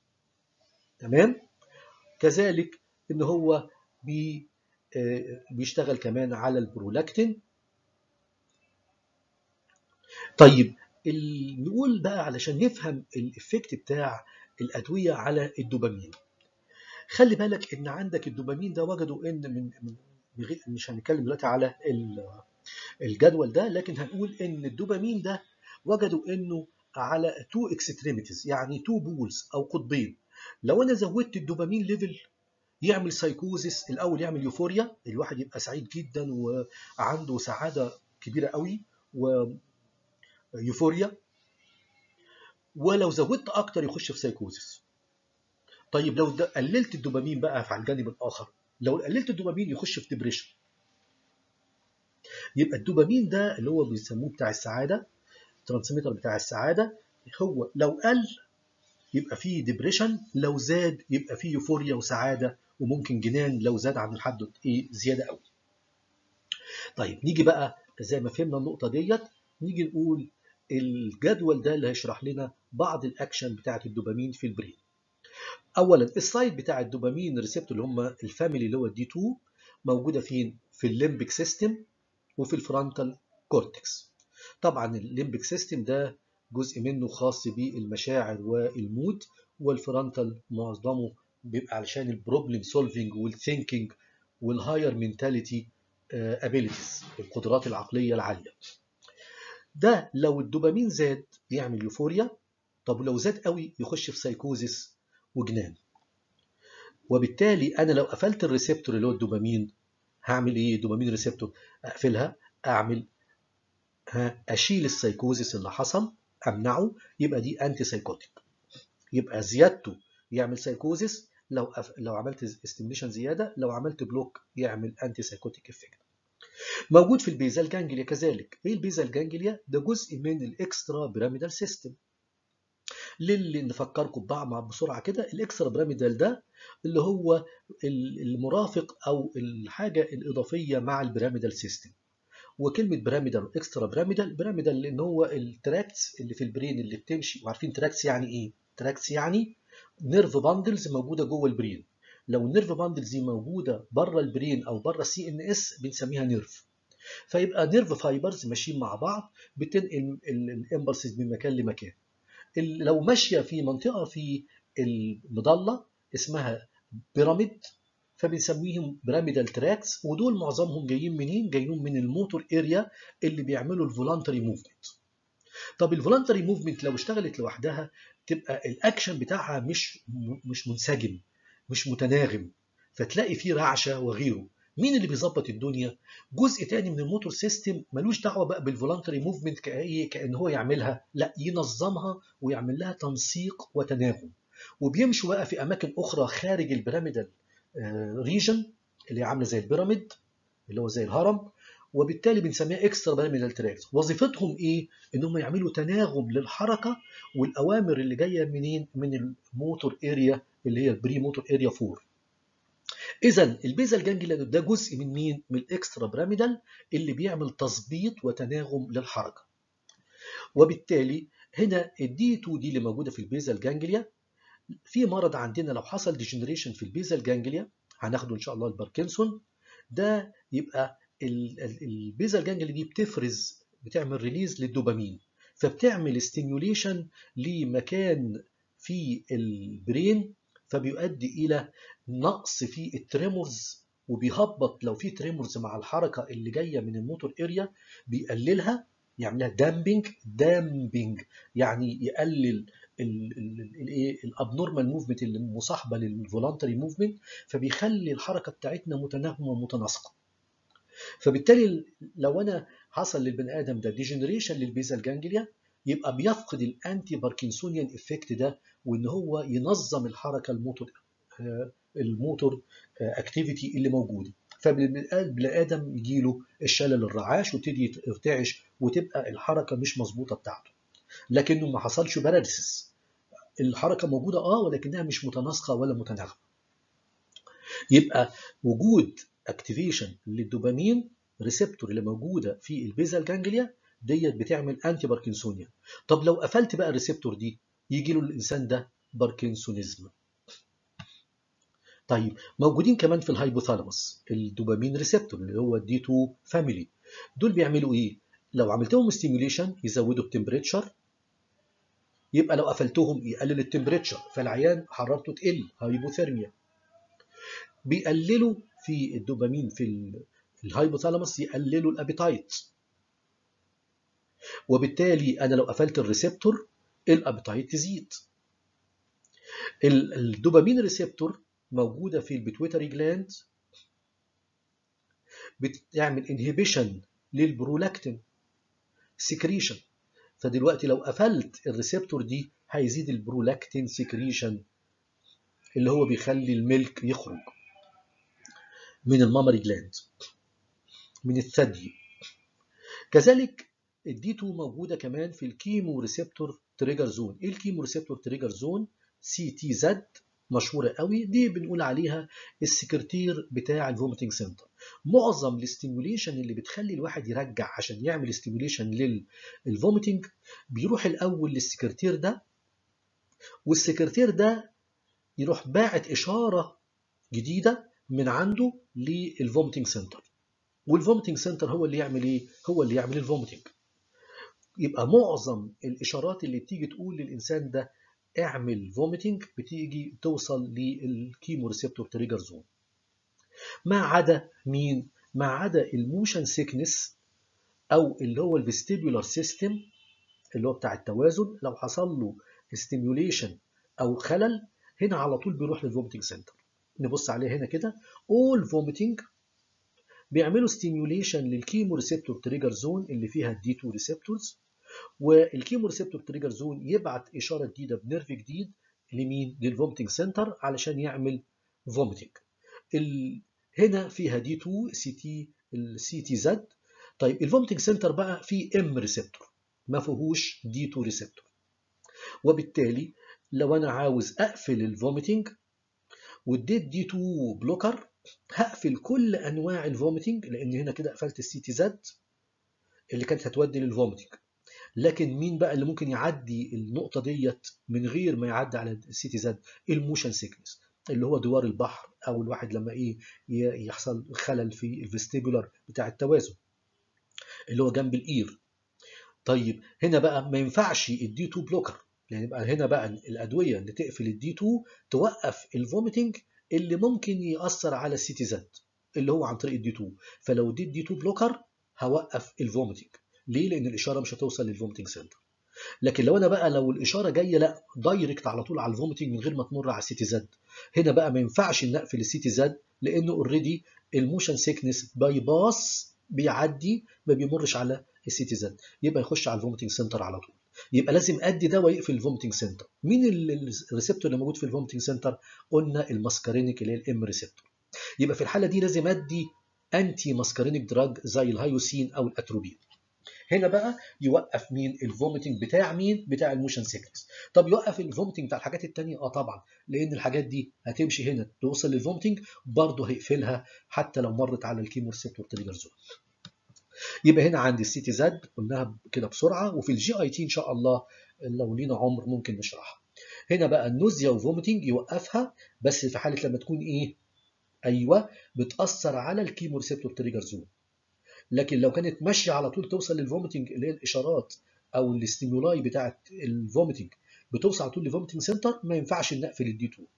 تمام كذلك ان هو بي بيشتغل كمان على البرولاكتين طيب ال- نقول بقى علشان نفهم الإفكت بتاع الأدوية على الدوبامين خلي بالك إن عندك الدوبامين ده وجدوا إن من من بغير- مش هنتكلم دلوقتي على ال- الجدول ده لكن هنقول إن الدوبامين ده وجدوا إنه على تو اكستريميتيز يعني تو بولز أو قطبين لو أنا زودت الدوبامين ليفل يعمل سايكوزيس الاول يعمل يوفوريا الواحد يبقى سعيد جدا وعنده سعاده كبيره قوي ويوفوريا ولو زودت اكتر يخش في سايكوزيس طيب لو ده قللت الدوبامين بقى على الجانب الاخر لو قللت الدوبامين يخش في ديبريشن يبقى الدوبامين ده اللي هو بيسموه بتاع السعاده الترانسميتر بتاع السعاده هو لو قل يبقى فيه ديبريشن لو زاد يبقى فيه يوفوريا وسعاده وممكن جنان لو زاد عن الحد ايه زياده قوي طيب نيجي بقى زي ما فهمنا النقطه ديت نيجي نقول الجدول ده اللي هيشرح لنا بعض الاكشن بتاعه الدوبامين في البرين اولا السايت بتاع الدوبامين ريسبتور اللي هم الفاميلي اللي هو الدي 2 موجوده فين في الليمبيك سيستم وفي الفرونتال كورتكس طبعا الليمبيك سيستم ده جزء منه خاص بالمشاعر والمود والفرونتال معظمه بيبقى علشان البروبلم سولفينج والثينكينج والهاير منتاليتي ابيليتيز القدرات العقليه العاليه ده لو الدوبامين زاد يعمل يوفوريا طب لو زاد قوي يخش في سايكوزيس وجنان وبالتالي انا لو قفلت الريسبتور اللي هو الدوبامين هعمل ايه الدوبامين ريسبتور اقفلها اعمل ها اشيل السايكوزيس اللي حصل امنعه يبقى دي انتي سايكوتيك يبقى زيادته يعمل سايكوزيس لو أف... لو عملت استيميشن زياده لو عملت بلوك يعمل انتي سايكوتيك افكت موجود في البيزال جانجليا كذلك ايه البيزال جانجليا ده جزء من الاكسترا بيراميدال سيستم للي نفكركم ببعض بسرعه كده الاكسترا بيراميدال ده اللي هو المرافق او الحاجه الاضافيه مع البيراميدال سيستم وكلمه بيراميدال واكسترا بيراميدال بيراميدال لان هو التراكتس اللي في البرين اللي بتمشي وعارفين تراكتس يعني ايه تراكتس يعني نيرف باندلز موجوده جوه البرين لو النيرف باندلز دي موجوده بره البرين او بره السي ان اس بنسميها نيرف فيبقى نيرف فايبرز ماشيين مع بعض بتنقل الامبلسز من مكان لمكان لو ماشيه في منطقه في المضله اسمها بيراميد فبنسميهم بيراميدال تراكس ودول معظمهم جايين منين؟ جايين من الموتور اريا اللي بيعملوا الفولانتري موفمنت. طب الفولانتري موفمنت لو اشتغلت لوحدها تبقى الاكشن بتاعها مش مش منسجم مش متناغم فتلاقي فيه رعشه وغيره. مين اللي بيظبط الدنيا؟ جزء تاني من الموتور سيستم ملوش دعوه بقى بالفولانتري موفمنت كايه كان هو يعملها، لا ينظمها ويعمل لها تنسيق وتناغم. وبيمشوا بقى في اماكن اخرى خارج البيراميدال ريجن اللي عامله زي البيراميد اللي هو زي الهرم وبالتالي بنسميها اكسترا بيراميدال تراكس وظيفتهم ايه انهم يعملوا تناغم للحركه والاوامر اللي جايه منين من الموتور اريا اللي هي البري موتور اريا 4 اذا البيزال جانجليا ده جزء من مين من الاكسترا بيراميدال اللي بيعمل تظبيط وتناغم للحركه وبالتالي هنا الدي 2 دي اللي موجوده في البيزال جانجليا في مرض عندنا لو حصل ديجنريشن في البيزال جانجليا هناخده ان شاء الله الباركنسون ده يبقى البيزال جانجليا دي بتفرز بتعمل ريليز للدوبامين فبتعمل ستيميوليشن لمكان في البرين فبيؤدي الى نقص في التريمورز وبيهبط لو في تريمورز مع الحركه اللي جايه من الموتور اريا بيقللها يعملها دامبنج دامبنج يعني يقلل الايه الابنورمال موفمنت اللي مصاحبه للفولانتري موفمنت فبيخلي الحركه بتاعتنا متناغمه ومتناسقه فبالتالي لو انا حصل للبني ادم ده ديجنريشن للبيزال جانجليا يبقى بيفقد الانتي باركنسونيان افكت ده وان هو ينظم الحركه الموتور الموتور اكتيفيتي اللي موجوده فالبني ادم يجي له الشلل الرعاش ويبتدي يرتعش وتبقى الحركه مش مظبوطه بتاعته لكنه ما حصلش باراليسيس الحركه موجوده اه ولكنها مش متناسقه ولا متناغمه يبقى وجود اكتيفيشن للدوبامين ريسبتور اللي موجوده في البيزال جانجليا ديت بتعمل انتي باركنسونيا طب لو قفلت بقى الريسبتور دي يجي له الانسان ده باركنسونيزم طيب موجودين كمان في الهايبوثالاموس الدوبامين ريسبتور اللي هو الدي 2 فاميلي دول بيعملوا ايه لو عملتهم ستيميوليشن يزودوا التمبريتشر يبقى لو قفلتهم يقلل التمبريتشر فالعيان حرارته تقل هايبوثيرميا بيقللوا في الدوبامين في الهايبوثالاموس يقللوا الابيتايت وبالتالي انا لو قفلت الريسبتور الابيتايت تزيد الدوبامين ريسبتور موجوده في البيتويتري جلاند بتعمل انهبيشن للبرولاكتين سكريشن فدلوقتي لو قفلت الريسبتور دي هيزيد البرولاكتين سكريشن اللي هو بيخلي الملك يخرج من المامري جلاند من الثدي كذلك الدي 2 موجوده كمان في الكيمو ريسبتور تريجر زون ايه الكيمو ريسبتور تريجر زون سي تي زد مشهوره قوي دي بنقول عليها السكرتير بتاع الفوميتنج سنتر معظم الاستيموليشن اللي بتخلي الواحد يرجع عشان يعمل استيموليشن للفوميتنج بيروح الاول للسكرتير ده والسكرتير ده يروح باعت اشاره جديده من عنده للفوميتنج سنتر والفوميتنج سنتر هو اللي يعمل ايه هو اللي يعمل الفوميتنج يبقى معظم الاشارات اللي بتيجي تقول للانسان ده اعمل فوميتنج بتيجي توصل للكيمو ريسبتور تريجر زون ما عدا مين ما عدا الموشن سيكنس او اللي هو الفيستيبولار سيستم اللي هو بتاع التوازن لو حصل له ستيميوليشن او خلل هنا على طول بيروح للفوميتنج سنتر نبص عليه هنا كده all vomiting بيعملوا ستيميوليشن للكيمو ريسبتور تريجر زون اللي فيها الدي 2 ريسبتورز والكيمو ريسبتور تريجر زون يبعت اشاره جديده بنيرف جديد لمين للفومتنج سنتر علشان يعمل فومتنج ال... هنا فيها دي 2 سي تي السي تي زد طيب الفومتنج سنتر بقى فيه ام ريسبتور ما فيهوش دي 2 ريسبتور وبالتالي لو انا عاوز اقفل الفوميتنج واديت دي 2 بلوكر هقفل كل انواع الفوميتنج لان هنا كده قفلت السي تي زد اللي كانت هتودي للفوميتنج لكن مين بقى اللي ممكن يعدي النقطة ديت من غير ما يعدي على السي تي زد الموشن سيكنس اللي هو دوار البحر او الواحد لما ايه يحصل خلل في الفيستيبولار بتاع التوازن اللي هو جنب الاير طيب هنا بقى ما ينفعش الدي 2 بلوكر لان يبقى هنا بقى الادويه اللي تقفل الدي 2 توقف الفوميتنج اللي ممكن ياثر على السي تي زد اللي هو عن طريق الدي 2 فلو اديت دي 2 بلوكر هوقف الفوميتنج ليه لان الاشاره مش هتوصل للفوميتنج سنتر لكن لو انا بقى لو الاشاره جايه لا دايركت على طول على الفوميتنج من غير ما تمر على السي تي زد هنا بقى ما ينفعش ان اقفل السي تي زد لانه اوريدي الموشن سيكنس باي باس بيعدي ما بيمرش على السي تي زد يبقى يخش على الفوميتنج سنتر على طول يبقى لازم ادي دواء يقفل الفوميتنج سنتر مين الريسبتور اللي موجود في الفوميتنج سنتر قلنا الماسكارينيك اللي هي الام ريسبتور يبقى في الحاله دي لازم ادي انتي ماسكارينيك دراج زي الهايوسين او الاتروبين هنا بقى يوقف مين الفوميتنج بتاع مين بتاع الموشن سيكنس طب يوقف الفوميتنج بتاع الحاجات التانية اه طبعا لان الحاجات دي هتمشي هنا توصل للفوميتنج برضه هيقفلها حتى لو مرت على الكيمو ريسبتور تريجر زون يبقى هنا عندي السي تي زد قلناها كده بسرعه وفي الجي اي تي ان شاء الله لو لينا عمر ممكن نشرحها هنا بقى النوزيا وفوميتنج يوقفها بس في حاله لما تكون ايه ايوه بتاثر على الكيمو ريسبتور تريجر زون لكن لو كانت ماشيه على طول توصل للفوميتنج اللي هي الاشارات او الاستيمولاي بتاعه الفوميتنج بتوصل على طول للفوميتنج سنتر ما ينفعش نقفل الدي 2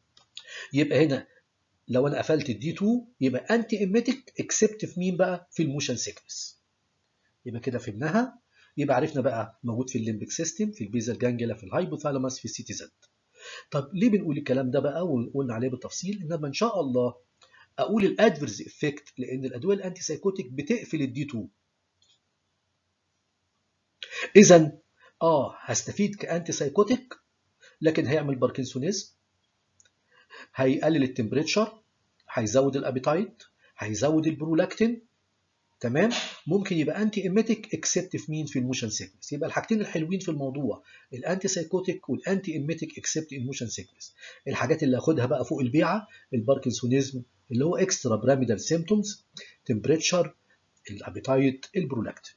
يبقى هنا لو انا قفلت الدي 2 يبقى انتي ايميتك اكسبت في مين بقى في الموشن سيكنس يبقى كده فهمناها يبقى عرفنا بقى موجود في الليمبيك سيستم في البيزل جانجلا في الهايبوثالاموس في السي تي زد طب ليه بنقول الكلام ده بقى وقلنا عليه بالتفصيل انما ان شاء الله اقول الادفيرز افكت لان الادويه الانتي سايكوتيك بتقفل الدي 2 اذا اه هستفيد كانتي سايكوتيك لكن هيعمل باركنسونيزم هيقلل التمبريتشر هيزود الابيتايت هيزود البرولاكتين تمام ممكن يبقى انتي ايميتيك اكسبت في مين في الموشن سيكنس يبقى الحاجتين الحلوين في الموضوع الانتي سايكوتيك والانتي ايميتيك اكسبت الموشن سيكنس الحاجات اللي هاخدها بقى فوق البيعه الباركنسونيزم اللي هو اكسترا بيراميدال سيمتومز تمبريتشر الابيتايت البرولاكتين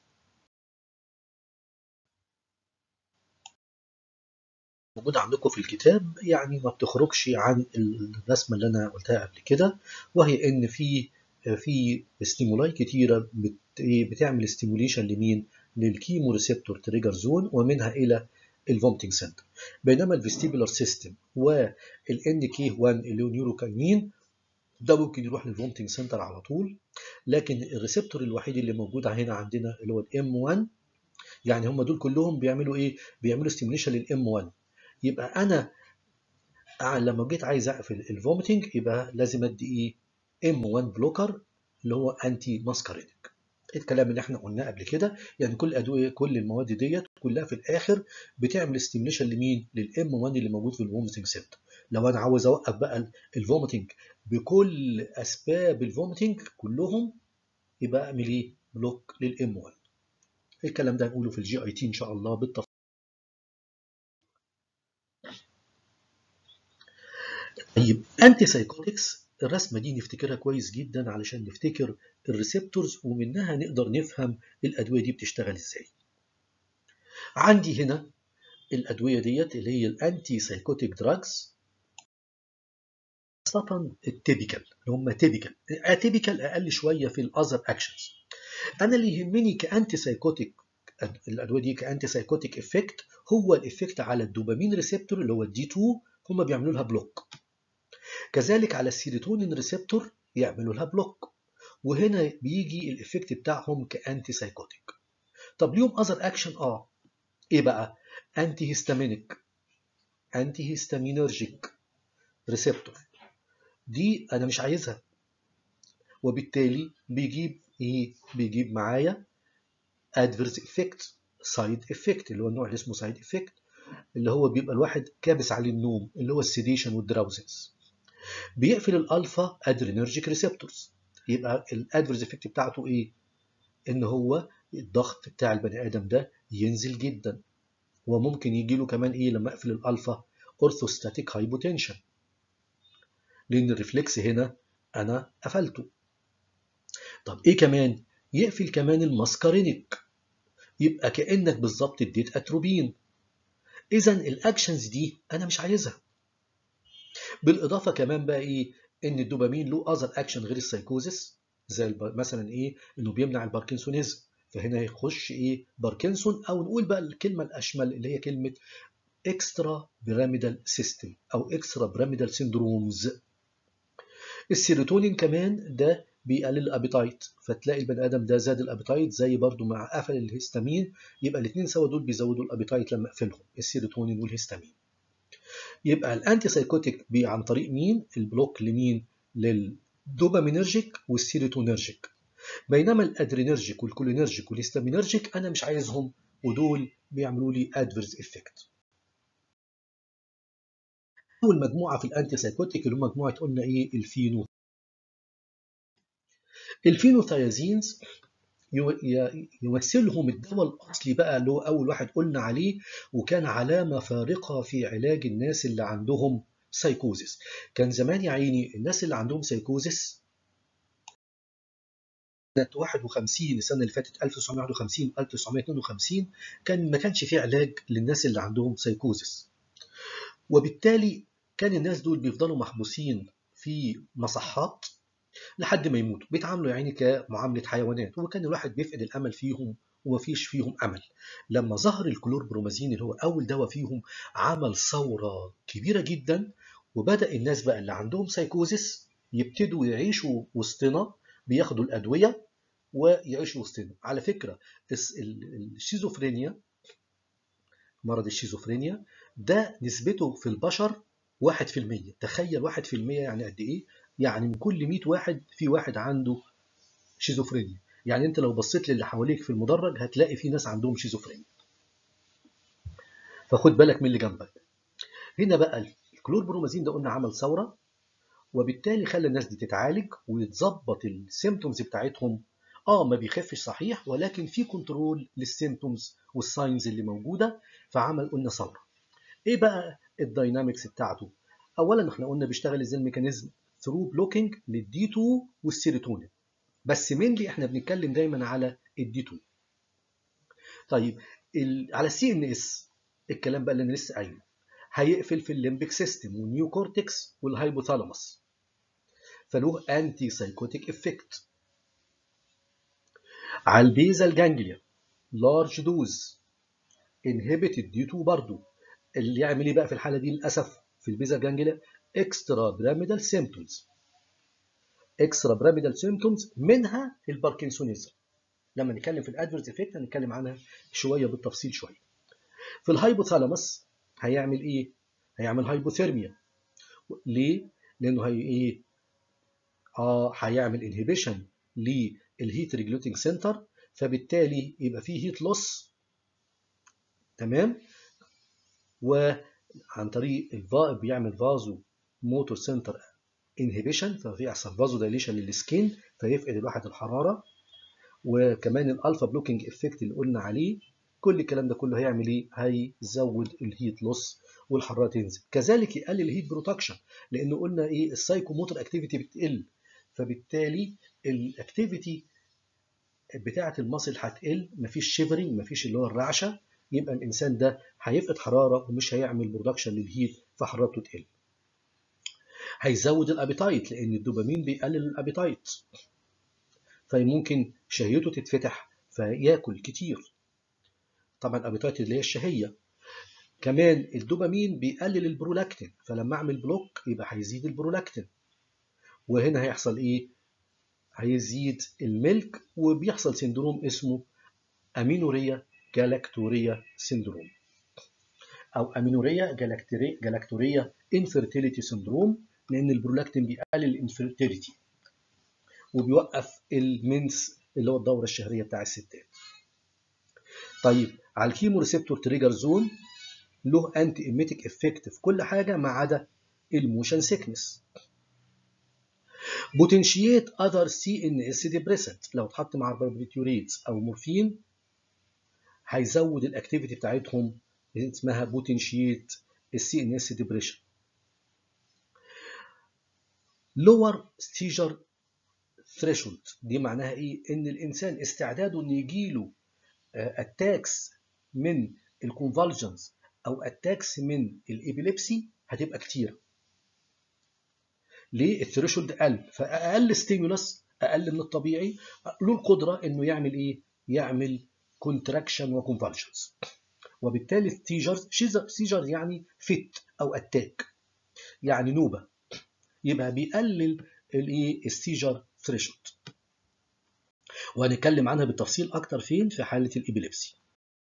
موجود عندكم في الكتاب يعني ما بتخرجش عن الرسمه اللي انا قلتها قبل كده وهي ان في في ستيمولاي كتيره إيه بتعمل ستيموليشن لمين للكيمو ريسبتور تريجر زون ومنها الى الفومتنج سنتر بينما الفيستيبولار سيستم والان كي 1 اللي هو نيوروكاينين ده ممكن يروح للفومتنج سنتر على طول لكن الريسبتور الوحيد اللي موجود هنا عندنا اللي هو الام 1 يعني هم دول كلهم بيعملوا ايه بيعملوا ستيموليشن للام 1 يبقى انا لما جيت عايز اقفل الفومتنج يبقى لازم ادي ايه ام 1 بلوكر اللي هو انتي ماسكارينيك الكلام اللي احنا قلناه قبل كده يعني كل الادويه كل المواد ديت كلها في الاخر بتعمل ستيميليشن لمين للام 1 اللي موجود في الفوميتنج سنتر لو انا عاوز اوقف بقى الفوميتنج بكل اسباب الفوميتنج كلهم يبقى اعمل ايه بلوك للام 1 الكلام ده هنقوله في الجي اي تي ان شاء الله بالتفصيل طيب انتي سايكوتكس الرسمه دي نفتكرها كويس جدا علشان نفتكر الريسبتورز ومنها نقدر نفهم الادويه دي بتشتغل ازاي عندي هنا الادويه ديت اللي هي الانتي سايكوتيك دراجز خاصه التيبيكال اللي هم تيبيكال اتيبيكال اقل شويه في الاذر اكشنز انا اللي يهمني كانتي سايكوتيك الادويه دي كانتي سايكوتيك افكت هو الافكت على الدوبامين ريسبتور اللي هو الدي 2 هم بيعملوا لها بلوك كذلك على السيروتونين ريسبتور يعملوا لها بلوك وهنا بيجي الافكت بتاعهم كانتي سايكوتيك طب ليهم اذر اكشن اه ايه بقى انتي هيستامينيك انتي هيستامينرجيك ريسبتور دي انا مش عايزها وبالتالي بيجيب ايه بيجيب معايا ادفيرس افكت سايد افكت اللي هو النوع اللي اسمه سايد افكت اللي هو بيبقى الواحد كابس عليه النوم اللي هو السيديشن والدراوزنس بيقفل الالفا ادرينرجيك ريسبتورز يبقى الادفيرس افكت بتاعته ايه ان هو الضغط بتاع البني ادم ده ينزل جدا وممكن يجي له كمان ايه لما اقفل الالفا اورثوستاتيك هايبوتنشن لان الريفلكس هنا انا قفلته طب ايه كمان يقفل كمان الماسكارينيك يبقى كانك بالظبط اديت اتروبين اذا الاكشنز دي انا مش عايزها بالاضافه كمان بقى ايه ان الدوبامين له اذر اكشن غير السايكوزيس زي مثلا ايه انه بيمنع الباركنسونيزم فهنا يخش ايه باركنسون او نقول بقى الكلمه الاشمل اللي هي كلمه اكسترا بيراميدال سيستم او اكسترا بيراميدال سيندرومز السيروتونين كمان ده بيقلل الابيتايت فتلاقي البني ادم ده زاد الابيتايت زي برضو مع قفل الهستامين يبقى الاثنين سوا دول بيزودوا الابيتايت لما اقفلهم السيروتونين والهستامين يبقى الانتي سايكوتيك عن طريق مين البلوك لمين للدوبامينرجيك والسيروتونرجيك بينما الادرينرجيك والكولينرجيك والهستامينرجيك انا مش عايزهم ودول بيعملوا لي ادفيرس افكت اول مجموعه في الانتي سايكوتيك اللي هم مجموعه قلنا ايه الفينو الفينوثيازينز يمثلهم الدواء الاصلي بقى اللي هو اول واحد قلنا عليه وكان علامه فارقه في علاج الناس اللي عندهم سايكوزيس كان زمان يا عيني الناس اللي عندهم سايكوزيس سنة 51 السنة اللي فاتت 1951 1952 كان ما كانش في علاج للناس اللي عندهم سايكوزيس وبالتالي كان الناس دول بيفضلوا محبوسين في مصحات لحد ما يموتوا بيتعاملوا يعني كمعاملة حيوانات وكان الواحد بيفقد الأمل فيهم ومفيش فيهم أمل لما ظهر الكلوربرومازين اللي هو أول دواء فيهم عمل ثورة كبيرة جدا وبدأ الناس بقى اللي عندهم سايكوزيس يبتدوا يعيشوا وسطنا بياخدوا الأدوية ويعيشوا وسطنا على فكرة الشيزوفرينيا مرض الشيزوفرينيا ده نسبته في البشر 1% تخيل 1% يعني قد ايه يعني من كل 100 واحد في واحد عنده شيزوفرينيا يعني انت لو بصيت للي حواليك في المدرج هتلاقي في ناس عندهم شيزوفرينيا فخد بالك من اللي جنبك هنا بقى الكلوربرومازين ده قلنا عمل ثوره وبالتالي خلى الناس دي تتعالج ويتظبط السيمتومز بتاعتهم اه ما بيخفش صحيح ولكن في كنترول للسيمتومز والساينز اللي موجوده فعمل قلنا ثوره ايه بقى الداينامكس بتاعته اولا احنا قلنا بيشتغل ازاي الميكانيزم ثرو بلوكينج للدي 2 والسيروتونين بس مينلي احنا بنتكلم دايما على الدي 2 طيب ال... على السي ان اس الكلام بقى اللي انا لسه قايله هيقفل في الليمبيك سيستم والنيو كورتكس والهايبوثالاموس فله انتي سايكوتيك افكت على البيزال جانجليا لارج دوز انهبيتد دي 2 برضه اللي يعمل ايه بقى في الحاله دي للاسف في البيزال جانجليا اكسترا بيراميدال سيمبتومز اكسترا بيراميدال سيمبتومز منها الباركنسونيزم لما نتكلم في الادفيرس افكت هنتكلم عنها شويه بالتفصيل شويه في الهايبوثالاموس هيعمل ايه هيعمل هايبوثيرميا ليه لانه هي ايه اه هيعمل انهبيشن للهيت ريجلوتنج سنتر فبالتالي يبقى فيه هيت لوس تمام وعن طريق الفا بيعمل فازو موتور سنتر انهبيشن فبيحصل فازو دايليشن للسكين فيفقد الواحد الحراره وكمان الالفا بلوكينج افكت اللي قلنا عليه كل الكلام ده كله هيعمل ايه هيزود الهيت لوس والحراره تنزل كذلك يقلل الهيت بروتكشن لانه قلنا ايه السايكوموتور اكتيفيتي بتقل فبالتالي الاكتيفيتي بتاعه المصل هتقل مفيش شيفرنج مفيش اللي هو الرعشه يبقى الانسان ده هيفقد حراره ومش هيعمل برودكشن للهيت فحرارته تقل هيزود الابيتايت لان الدوبامين بيقلل الابيتايت فممكن شهيته تتفتح فياكل كتير طبعا الابيتايت اللي هي الشهيه كمان الدوبامين بيقلل البرولاكتين فلما اعمل بلوك يبقى هيزيد البرولاكتين وهنا هيحصل ايه هيزيد الملك وبيحصل سندروم اسمه امينوريا جالاكتوريا سندروم او امينوريا جالاكتوريا جالاكتوريا انفيرتيليتي سندروم لان البرولاكتين بيقلل الانفيرتيليتي وبيوقف المنس اللي هو الدوره الشهريه بتاع الستات طيب على الكيمو ريسبتور تريجر زون له انتي ايميتيك افكت في كل حاجه ما عدا الموشن سيكنس بوتنشيات اذر سي ان اس ديبريسنت لو اتحط مع الباربيتيوريتس او مورفين هيزود الاكتيفيتي بتاعتهم اسمها بوتنشيات السي ان اس ديبريشن لور ستيجر ثريشولد دي معناها ايه ان الانسان استعداده ان يجيله اتاكس من الكونفالجنز او اتاكس من الابيليبسي هتبقى كتير ليه الثريشولد قل فاقل ستيمولس اقل من الطبيعي له القدره انه يعمل ايه يعمل كونتراكشن وكونفالجنز وبالتالي السيجرز سيجر يعني فيت او اتاك يعني نوبه يبقى بيقلل الايه السيجر ثريشولد وهنتكلم عنها بالتفصيل اكتر فين في حاله الابيليبسي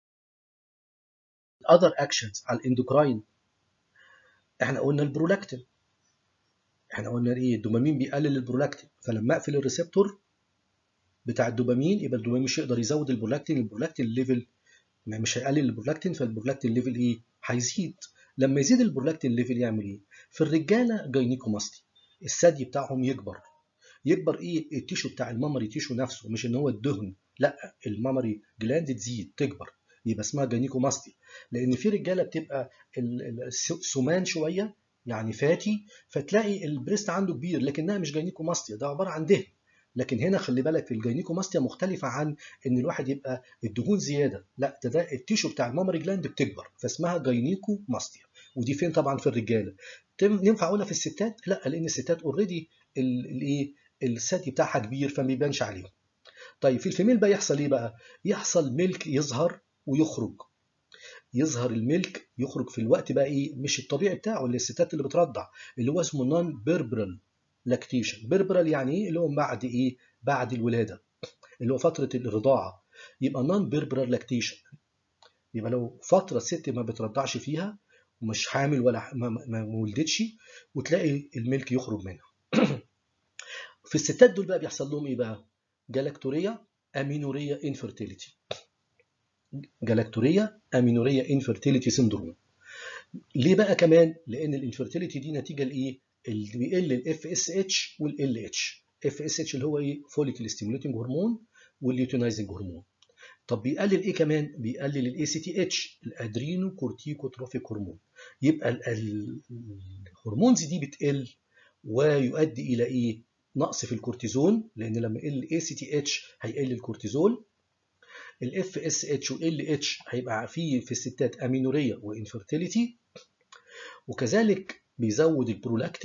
other actions على الاندوكراين احنا قلنا البرولاكتين احنا قلنا ايه الدوبامين بيقلل البرولاكتين فلما اقفل الريسبتور بتاع الدوبامين يبقى الدوبامين مش هيقدر يزود البرولاكتين البرولاكتين ليفل مش هيقلل البرولاكتين فالبرولاكتين ليفل ايه هيزيد لما يزيد البرولاكتين ليفل يعمل ايه في الرجاله جاينيكوماستي الثدي بتاعهم يكبر يكبر ايه التيشو بتاع المامري تيشو نفسه مش ان هو الدهن لا المامري جلاند تزيد تكبر يبقى اسمها جاينيكوماستي لان في رجاله بتبقى سمان شويه يعني فاتي فتلاقي البريست عنده كبير لكنها مش جاينيكوماستيا ده عباره عن دهن لكن هنا خلي بالك الجاينيكوماستيا مختلفه عن ان الواحد يبقى الدهون زياده لا ده ده التيشو بتاع المامري جلاند بتكبر فاسمها جاينيكوماستيا ودي فين طبعا في الرجاله ينفع اقولها في الستات لا لان الستات اوريدي الايه الثدي بتاعها كبير فما بيبانش عليهم طيب في الفيميل بقى يحصل ايه بقى يحصل ملك يظهر ويخرج يظهر الملك يخرج في الوقت بقى ايه مش الطبيعي بتاعه اللي الستات اللي بترضع اللي هو اسمه نون بيربرال لاكتيشن بيربرال يعني ايه اللي هو بعد ايه بعد الولاده اللي هو فتره الرضاعه يبقى نون بيربرال لاكتيشن يبقى لو فتره الست ما بترضعش فيها ومش حامل ولا ما, ما ولدتش وتلاقي الملك يخرج منها في الستات دول بقى بيحصل لهم ايه بقى جلاكتوريا امينوريا انفيرتيليتي جلاكتوريا امينوريا انفيرتيليتي سندروم ليه بقى كمان لان الانفيرتيليتي دي نتيجه لايه اللي بيقل الاف اس اتش والال اتش اف اس اتش اللي هو ايه فوليكل ستيموليتنج هرمون والليوتينايزنج هرمون طب بيقلل ايه كمان بيقلل الاي سي تي اتش الادرينو كورتيكوتروفيك هرمون يبقى الهرمونز دي بتقل ويؤدي الى ايه نقص في الكورتيزون لان لما يقل الاي سي تي اتش هيقل الكورتيزول الاف اس اتش والال اتش هيبقى فيه في الستات امينوريا وانفيرتيليتي وكذلك بيزود البرولاكتين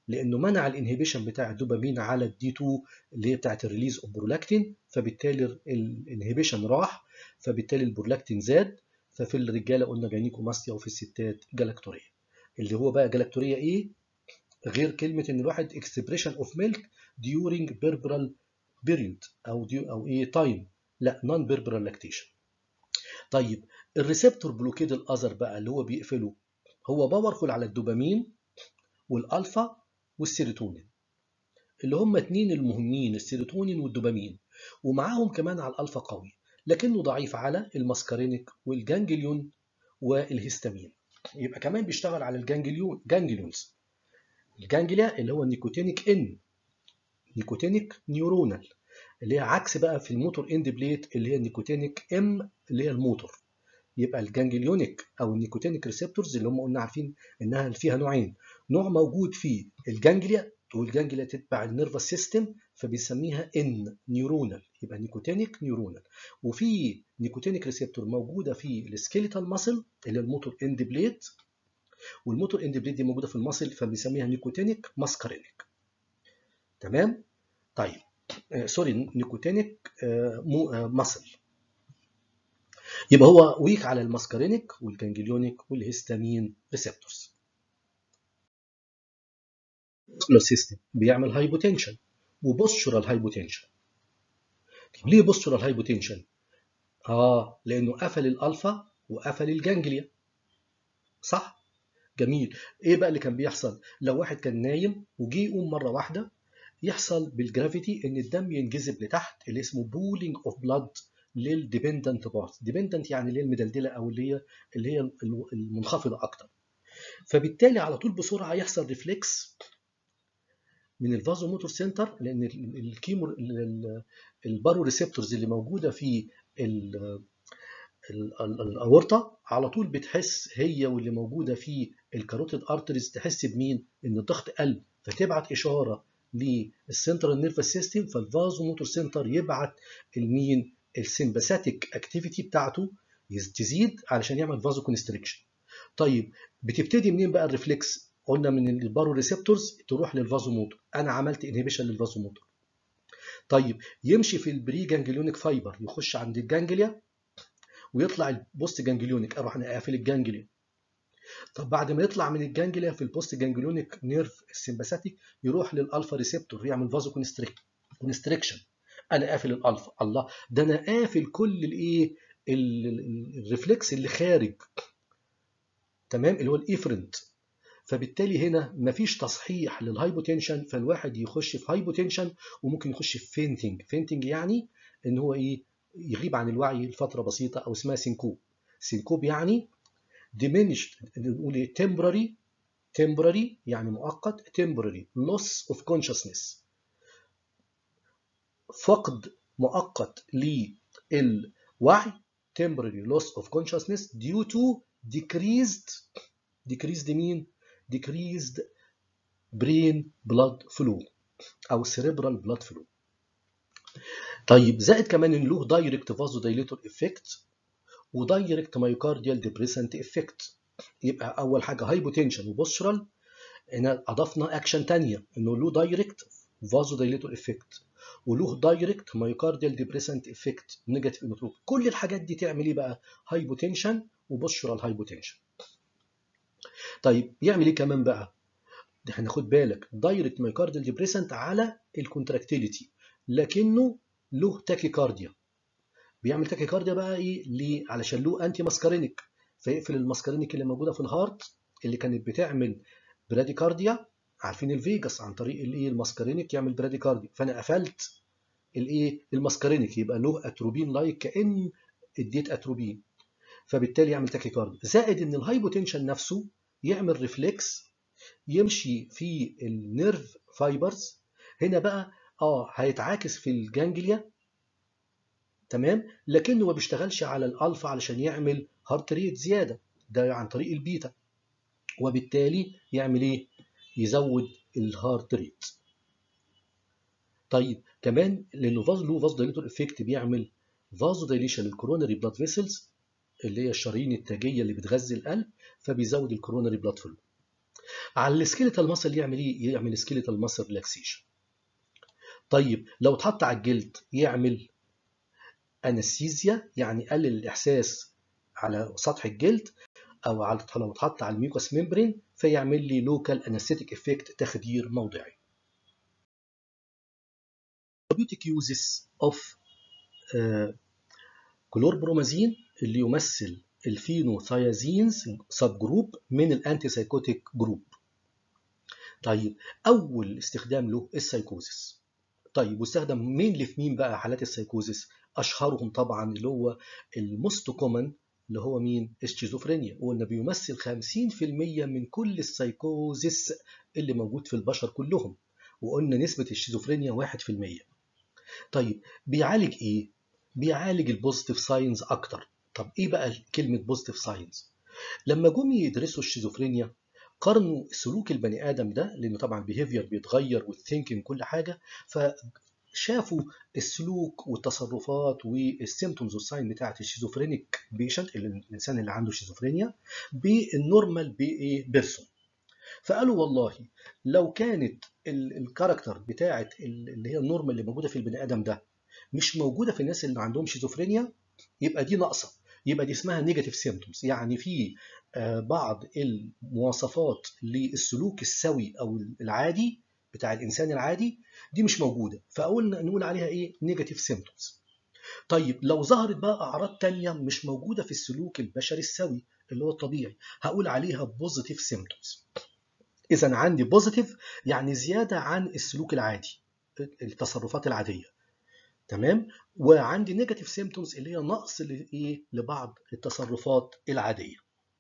لانه منع الانهبيشن بتاع الدوبامين على الدي 2 اللي هي بتاعت الريليز اوف برولاكتين فبالتالي الانهبيشن راح فبالتالي البرولاكتين زاد ففي الرجاله قلنا جانيكوماستيا وفي الستات جلاكتوريه اللي هو بقى جلاكتوريه ايه غير كلمه ان الواحد اكسبريشن اوف ميلك during berberal period او ديو او ايه تايم لا نون بيربرال لاكتيشن طيب الريسبتور بلوكيد الاذر بقى اللي هو بيقفله هو باورفول على الدوبامين والالفا والسيروتونين اللي هم اتنين المهمين السيروتونين والدوبامين ومعاهم كمان على الالفا قوي لكنه ضعيف على الماسكارينيك والجانجليون والهستامين يبقى كمان بيشتغل على الجانجليون جانجليونز الجانجليا اللي هو النيكوتينيك ان نيكوتينيك نيورونال اللي هي عكس بقى في الموتور اند بليت اللي هي النيكوتينيك ام اللي هي الموتور يبقى الجانجليونيك او النيكوتينيك ريسبتورز اللي هم قلنا عارفين انها فيها نوعين نوع موجود في الجانجليا والجانجليا تتبع النيرفس سيستم فبنسميها ان نيورونال يبقى نيكوتينيك نيورونال وفي نيكوتينيك ريسبتور موجوده في السكيليتال ماسل اللي هي الموتور اند بليت والموتور اند بليت دي موجوده في الماسل فبنسميها نيكوتينيك ماسكارينيك تمام طيب آه سوري نيكوتينيك آه مو آه ماسل يبقى هو ويك على الماسكارينيك والجانجليونيك والهستامين ريسبتورز سيستم بيعمل هايبوتنشن وبوستشورال هايبوتنشن طب ليه بوستشورال هايبوتنشن اه لانه قفل الالفا وقفل الجانجليا صح جميل ايه بقى اللي كان بيحصل لو واحد كان نايم وجي يقوم مره واحده يحصل بالجرافيتي ان الدم ينجذب لتحت اللي اسمه بولينج اوف بلاد للديبندنت بارت ديبندنت يعني اللي هي المدلدله او اللي هي اللي هي المنخفضه اكتر فبالتالي على طول بسرعه يحصل ريفلكس من الفازو موتور سنتر لان الكيمو البارو ريسبتورز اللي موجوده في الاورطه على طول بتحس هي واللي موجوده في الكاروتيد ارتريز تحس بمين ان الضغط قل فتبعت اشاره للسنترال نيرفس سيستم فالفازو موتور سنتر يبعت المين السمباثيك اكتيفيتي بتاعته تزيد علشان يعمل فازو كونستريكشن طيب بتبتدي منين بقى الريفلكس قلنا من البارو ريسبتورز تروح للفازو موتور انا عملت انهبيشن للفازو موتور طيب يمشي في البري جانجليونيك فايبر يخش عند الجانجليا ويطلع البوست جانجليونيك اروح انا قافل الجانجليا طب بعد ما يطلع من الجانجليا في البوست جانجليونيك نيرف السمباثيك يروح للالفا ريسبتور يعمل فازو كونستريكشن انا قافل الالفا الله ده انا قافل كل الايه الريفلكس اللي خارج تمام اللي هو الايفرنت فبالتالي هنا مفيش تصحيح للهايبوتنشن فالواحد يخش في هايبوتنشن وممكن يخش في فينتنج فينتنج يعني ان هو ايه يغيب عن الوعي لفتره بسيطه او اسمها سينكوب سينكوب يعني diminished نقول ايه temporary temporary يعني مؤقت temporary loss of consciousness فقد مؤقت للوعي temporary loss of consciousness due to decreased decreased مين decreased brain blood flow او cerebral blood flow طيب زائد كمان ان له دايركت فازو دايليتور افكت ودايركت مايوكارديال ديبريسنت افكت يبقى اول حاجه هايبوتنشن وبوسترال هنا اضفنا اكشن ثانيه انه له دايركت فازو دايليتور افكت وله دايركت مايوكارديال ديبريسنت افكت نيجاتيف انوتروب كل الحاجات دي تعمل ايه بقى هايبوتنشن وبوسترال هايبوتنشن طيب يعمل ايه كمان بقى هناخد بالك دايركت مايوكارديال ديبريسنت على الكونتراكتيليتي لكنه له تاكيكارديا بيعمل تاكيكارديا بقى ايه ليه علشان له انتي ماسكارينيك فيقفل الماسكارينيك اللي موجوده في الهارت اللي كانت بتعمل براديكارديا عارفين الفيجاس عن طريق الايه الماسكارينيك يعمل براديكارديا فانا قفلت الايه الماسكارينيك يبقى له اتروبين لايك كان اديت اتروبين فبالتالي يعمل تاكيكارديا زائد ان الهايبوتنشن نفسه يعمل ريفلكس يمشي في النيرف فايبرز هنا بقى اه هيتعاكس في الجانجليا تمام لكنه ما بيشتغلش على الالفا علشان يعمل هارت ريت زياده ده عن طريق البيتا وبالتالي يعمل ايه يزود الهارت ريت طيب كمان لانه فاز له فاز دايليتور افكت بيعمل فازو دايليشن للكورونري بلاد فيسلز اللي هي الشرايين التاجيه اللي بتغذي القلب فبيزود الكورونري بلاد فلو على السكيليتال ماسل يعمل ايه يعمل سكيليتال ماسل ريلاكسيشن طيب لو اتحط على الجلد يعمل انستيزيا يعني يقلل الاحساس على سطح الجلد او على لو اتحط على الميوكس ميمبرين فيعمل لي لوكال انستيتيك افكت تخدير موضعي therapeutic uses of كلوربرومازين اللي يمثل الفينوثيازينز سب جروب من الانتي سايكوتيك جروب طيب اول استخدام له السايكوزيس طيب واستخدم مين في مين بقى حالات السايكوزيس اشهرهم طبعا اللي هو الموست كومن اللي هو مين الشيزوفرينيا وقلنا بيمثل 50% من كل السايكوزيس اللي موجود في البشر كلهم وقلنا نسبة الشيزوفرينيا 1% طيب بيعالج ايه بيعالج البوزيتيف ساينز اكتر طب ايه بقى كلمه بوزيتيف ساينز لما جم يدرسوا الشيزوفرينيا قارنوا سلوك البني ادم ده لانه طبعا بيهيفير بيتغير والثينكينج كل حاجه فشافوا السلوك والتصرفات والسيمتومز والساين بتاعت الشيزوفرينيك بيشنت الانسان اللي عنده شيزوفرينيا بالنورمال بيرسون فقالوا والله لو كانت الكاركتر بتاعت اللي هي النورمال اللي موجوده في البني ادم ده مش موجوده في الناس اللي عندهم شيزوفرينيا يبقى دي ناقصه يبقى دي اسمها نيجاتيف سيمتومز يعني في بعض المواصفات للسلوك السوي او العادي بتاع الانسان العادي دي مش موجوده فقلنا نقول عليها ايه نيجاتيف سيمتومز طيب لو ظهرت بقى اعراض تانية مش موجوده في السلوك البشري السوي اللي هو الطبيعي هقول عليها بوزيتيف سيمتومز اذا عندي بوزيتيف يعني زياده عن السلوك العادي التصرفات العاديه تمام وعندي نيجاتيف سيمتومز اللي هي نقص لايه لبعض التصرفات العاديه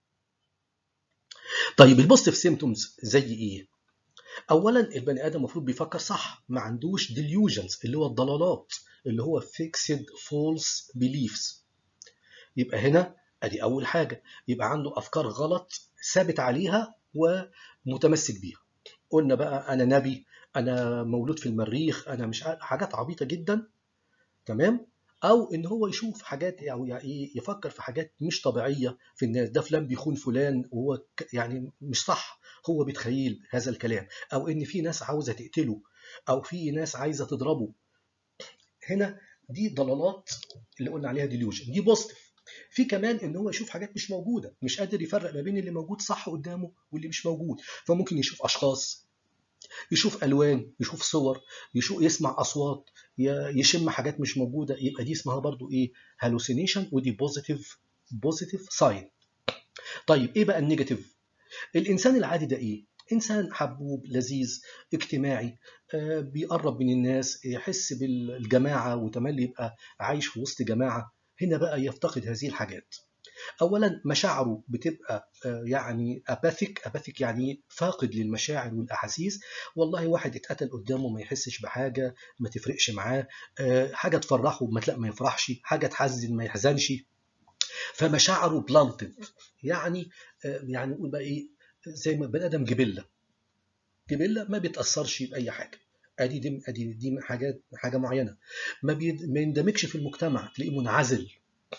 طيب البوزيتيف سيمتومز زي ايه اولا البني ادم المفروض بيفكر صح ما عندوش ديليوجنز اللي هو الضلالات اللي هو فيكسد فولس بيليفز يبقى هنا ادي اول حاجه يبقى عنده افكار غلط ثابت عليها ومتمسك بيها قلنا بقى انا نبي انا مولود في المريخ انا مش حاجات عبيطه جدا تمام او ان هو يشوف حاجات او يعني يفكر في حاجات مش طبيعيه في الناس ده فلان بيخون فلان وهو يعني مش صح هو بيتخيل هذا الكلام او ان في ناس عاوزه تقتله او في ناس عايزه تضربه هنا دي ضلالات اللي قلنا عليها ديليوجن دي بوزيتيف في كمان ان هو يشوف حاجات مش موجوده مش قادر يفرق ما بين اللي موجود صح قدامه واللي مش موجود فممكن يشوف اشخاص يشوف الوان يشوف صور يشوف يسمع اصوات يشم حاجات مش موجوده يبقى دي اسمها برضو ايه هالوسينيشن ودي بوزيتيف بوزيتيف ساين طيب ايه بقى النيجاتيف الانسان العادي ده ايه انسان حبوب لذيذ اجتماعي آه بيقرب من الناس يحس بالجماعه وتملي يبقى عايش في وسط جماعه هنا بقى يفتقد هذه الحاجات اولا مشاعره بتبقى يعني اباثيك اباثيك يعني فاقد للمشاعر والاحاسيس والله واحد اتقتل قدامه ما يحسش بحاجه ما تفرقش معاه حاجه تفرحه ما تلاقي ما يفرحش حاجه تحزن ما يحزنش فمشاعره بلانتد يعني يعني نقول بقى ايه زي ما بني ادم جبله جبله ما بيتاثرش باي حاجه ادي دي ادي دي حاجات حاجه معينه ما ما يندمجش في المجتمع تلاقيه منعزل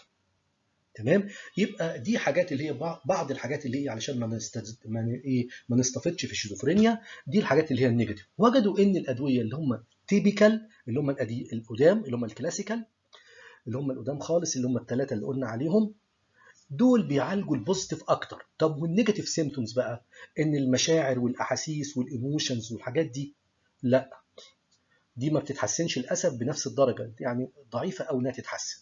تمام يبقى دي حاجات اللي هي بعض الحاجات اللي هي علشان ما نستز... ما ايه ما نستفدش في الشيزوفرينيا دي الحاجات اللي هي النيجاتيف وجدوا ان الادويه اللي هم تيبيكال اللي هم الأدي... القدام اللي هم الكلاسيكال اللي هم القدام خالص اللي هم الثلاثه اللي قلنا عليهم دول بيعالجوا البوزيتيف اكتر طب والنيجاتيف سيمتومز بقى ان المشاعر والاحاسيس والايموشنز والحاجات دي لا دي ما بتتحسنش للاسف بنفس الدرجه يعني ضعيفه او انها تتحسن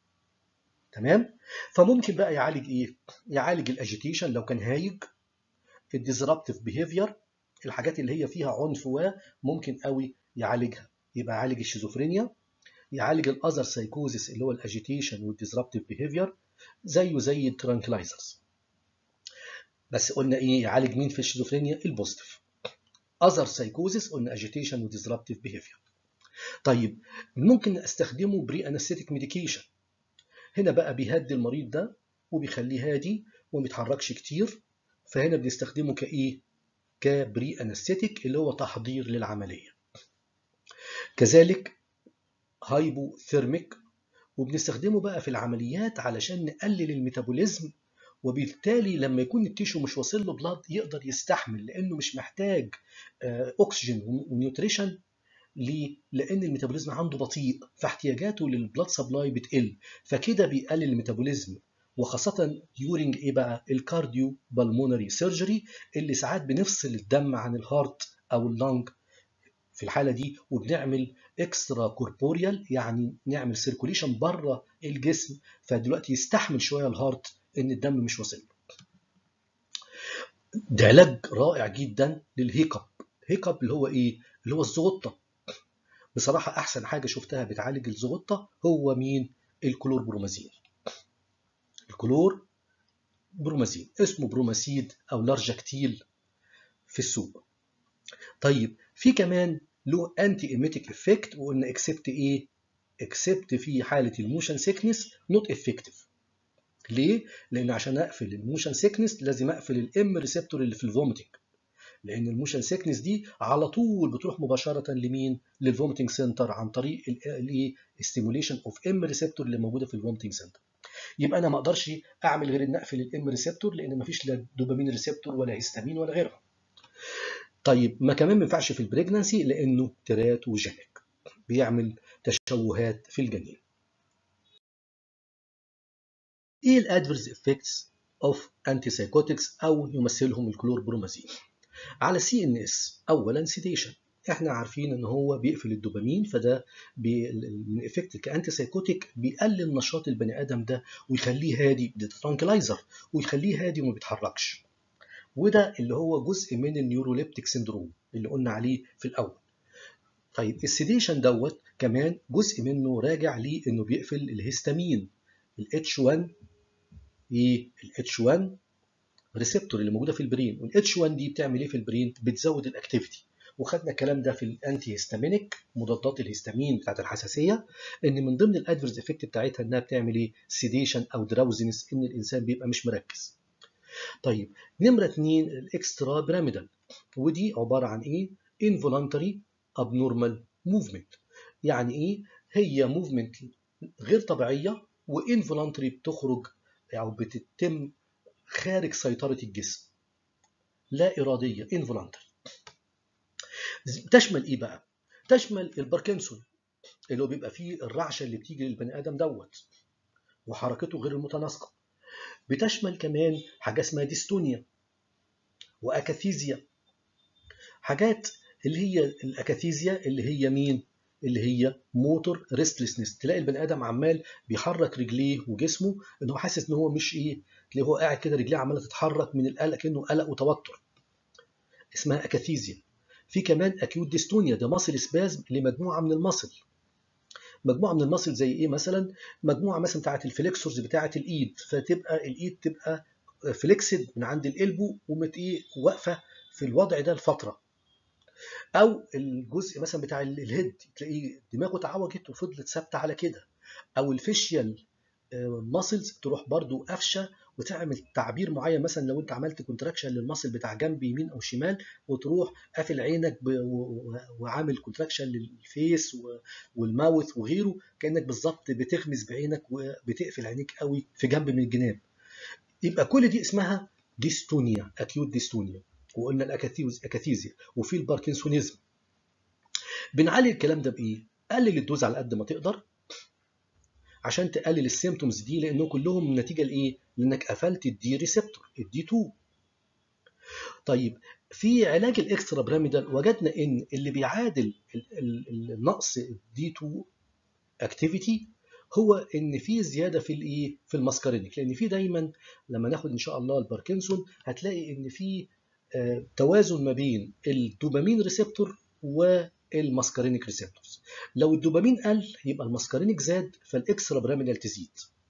تمام فممكن بقى يعالج ايه يعالج الاجيتيشن لو كان هايج الديزربتيف بيهيفير الحاجات اللي هي فيها عنف وممكن قوي يعالجها يبقى يعالج الشيزوفرينيا يعالج الاذر سايكوزيس اللي هو الاجيتيشن والديزربتيف بيهيفير زيه زي الترانكلايزرز بس قلنا ايه يعالج مين في الشيزوفرينيا البوزيتيف اذر سايكوزيس قلنا اجيتيشن وديزربتيف بيهيفير طيب ممكن استخدمه بري انستيتيك ميديكيشن هنا بقى بيهدي المريض ده وبيخليه هادي وما بيتحركش كتير فهنا بنستخدمه كايه كبري انستيتيك اللي هو تحضير للعمليه كذلك هايبوثيرميك وبنستخدمه بقى في العمليات علشان نقلل الميتابوليزم وبالتالي لما يكون التيشو مش واصل له بلاد يقدر يستحمل لانه مش محتاج اكسجين ونيوتريشن ليه؟ لان الميتابوليزم عنده بطيء فاحتياجاته للبلاد سبلاي بتقل فكده بيقلل الميتابوليزم وخاصة ديورنج ايه بقى؟ الكارديو بالمونري سيرجري اللي ساعات بنفصل الدم عن الهارت او اللنج في الحالة دي وبنعمل اكسترا كوربوريال يعني نعمل سيركوليشن بره الجسم فدلوقتي يستحمل شوية الهارت ان الدم مش واصل له. ده علاج رائع جدا للهيكب هيكب اللي هو ايه؟ اللي هو الزغطة بصراحة أحسن حاجة شفتها بتعالج الزغطة هو مين؟ الكلور برومازين الكلور برومازين اسمه بروماسيد أو لارجاكتيل في السوق طيب في كمان له انتي ايميتيك افكت وقلنا اكسبت ايه؟ اكسبت في حالة الموشن سيكنس نوت افكتيف ليه؟ لأن عشان أقفل الموشن سيكنس لازم أقفل الام ريسبتور اللي في الفوميتنج لان الموشن سيكنس دي على طول بتروح مباشره لمين للفوميتنج سنتر عن طريق الايه ستيموليشن اوف ام ريسبتور اللي موجوده في الفوميتنج سنتر يبقى انا ما اقدرش اعمل غير ان اقفل الام ريسبتور لان ما فيش لا دوبامين ريسبتور ولا هيستامين ولا غيرها طيب ما كمان ما ينفعش في البريجنانسي لانه تيراتوجينيك بيعمل تشوهات في الجنين ايه الادفيرس افكتس اوف انتي سايكوتكس او يمثلهم الكلور برومازين على سي ان اس اولا سيديشن احنا عارفين ان هو بيقفل الدوبامين فده من افكت كانتي سايكوتيك بيقلل نشاط البني ادم ده ويخليه هادي ده ترانكلايزر ويخليه هادي وما بيتحركش وده اللي هو جزء من النيوروليبتيك سيندروم اللي قلنا عليه في الاول طيب السيديشن دوت كمان جزء منه راجع ليه انه بيقفل الهستامين الاتش 1 ايه الاتش 1 ريسبتور اللي موجوده في البرين والاتش 1 دي بتعمل ايه في البرين بتزود الاكتيفيتي وخدنا الكلام ده في الانتي هيستامينيك مضادات الهستامين بتاعت الحساسيه ان من ضمن الادفيرس افكت بتاعتها انها بتعمل ايه سيديشن او دراوزنس ان الانسان بيبقى مش مركز طيب نمره اثنين الاكسترا بيراميدال ودي عباره عن ايه involuntary abnormal movement يعني ايه هي موفمنت غير طبيعيه وانفولانتري بتخرج او بتتم خارج سيطرة الجسم لا إرادية involuntary تشمل إيه بقى؟ تشمل الباركنسون اللي هو بيبقى فيه الرعشة اللي بتيجي للبني آدم دوت وحركته غير المتناسقة بتشمل كمان حاجة اسمها ديستونيا وأكاثيزيا حاجات اللي هي الأكاثيزيا اللي هي مين؟ اللي هي موتور ريستلسنس تلاقي البني ادم عمال بيحرك رجليه وجسمه ان هو حاسس ان هو مش ايه تلاقيه هو قاعد كده رجليه عماله تتحرك من القلق كانه قلق وتوتر اسمها اكاثيزيا في كمان اكيوت ديستونيا ده مصل سبازم لمجموعه من المصل مجموعه من المصل زي ايه مثلا مجموعه مثلا بتاعه الفليكسورز بتاعه الايد فتبقى الايد تبقى فليكسد من عند القلبه ومت ايه واقفه في الوضع ده لفتره او الجزء مثلا بتاع الهيد تلاقيه دماغه اتعوجت وفضلت ثابته على كده او الفيشيال ماسلز تروح برضو قافشه وتعمل تعبير معين مثلا لو انت عملت كونتراكشن للماسل بتاع جنب يمين او شمال وتروح قافل عينك وعامل كونتراكشن للفيس والماوث وغيره كانك بالظبط بتغمز بعينك وبتقفل عينيك قوي في جنب من الجناب يبقى كل دي اسمها ديستونيا اكيوت ديستونيا وقلنا الاكاثيزيا وفي الباركنسونيزم بنعالج الكلام ده بايه قلل الدوز على قد ما تقدر عشان تقلل السيمتومز دي لانه كلهم نتيجه لايه لانك قفلت الدي ريسبتور الدي 2 طيب في علاج الاكسترا بيراميدال وجدنا ان اللي بيعادل النقص الدي 2 اكتيفيتي هو ان في زياده في الايه في الماسكارينيك لان في دايما لما ناخد ان شاء الله الباركنسون هتلاقي ان في توازن ما بين الدوبامين ريسبتور والماسكارينيك ريسبتورز لو الدوبامين قل يبقى الماسكارينيك زاد فالاكسترا بيراميدال تزيد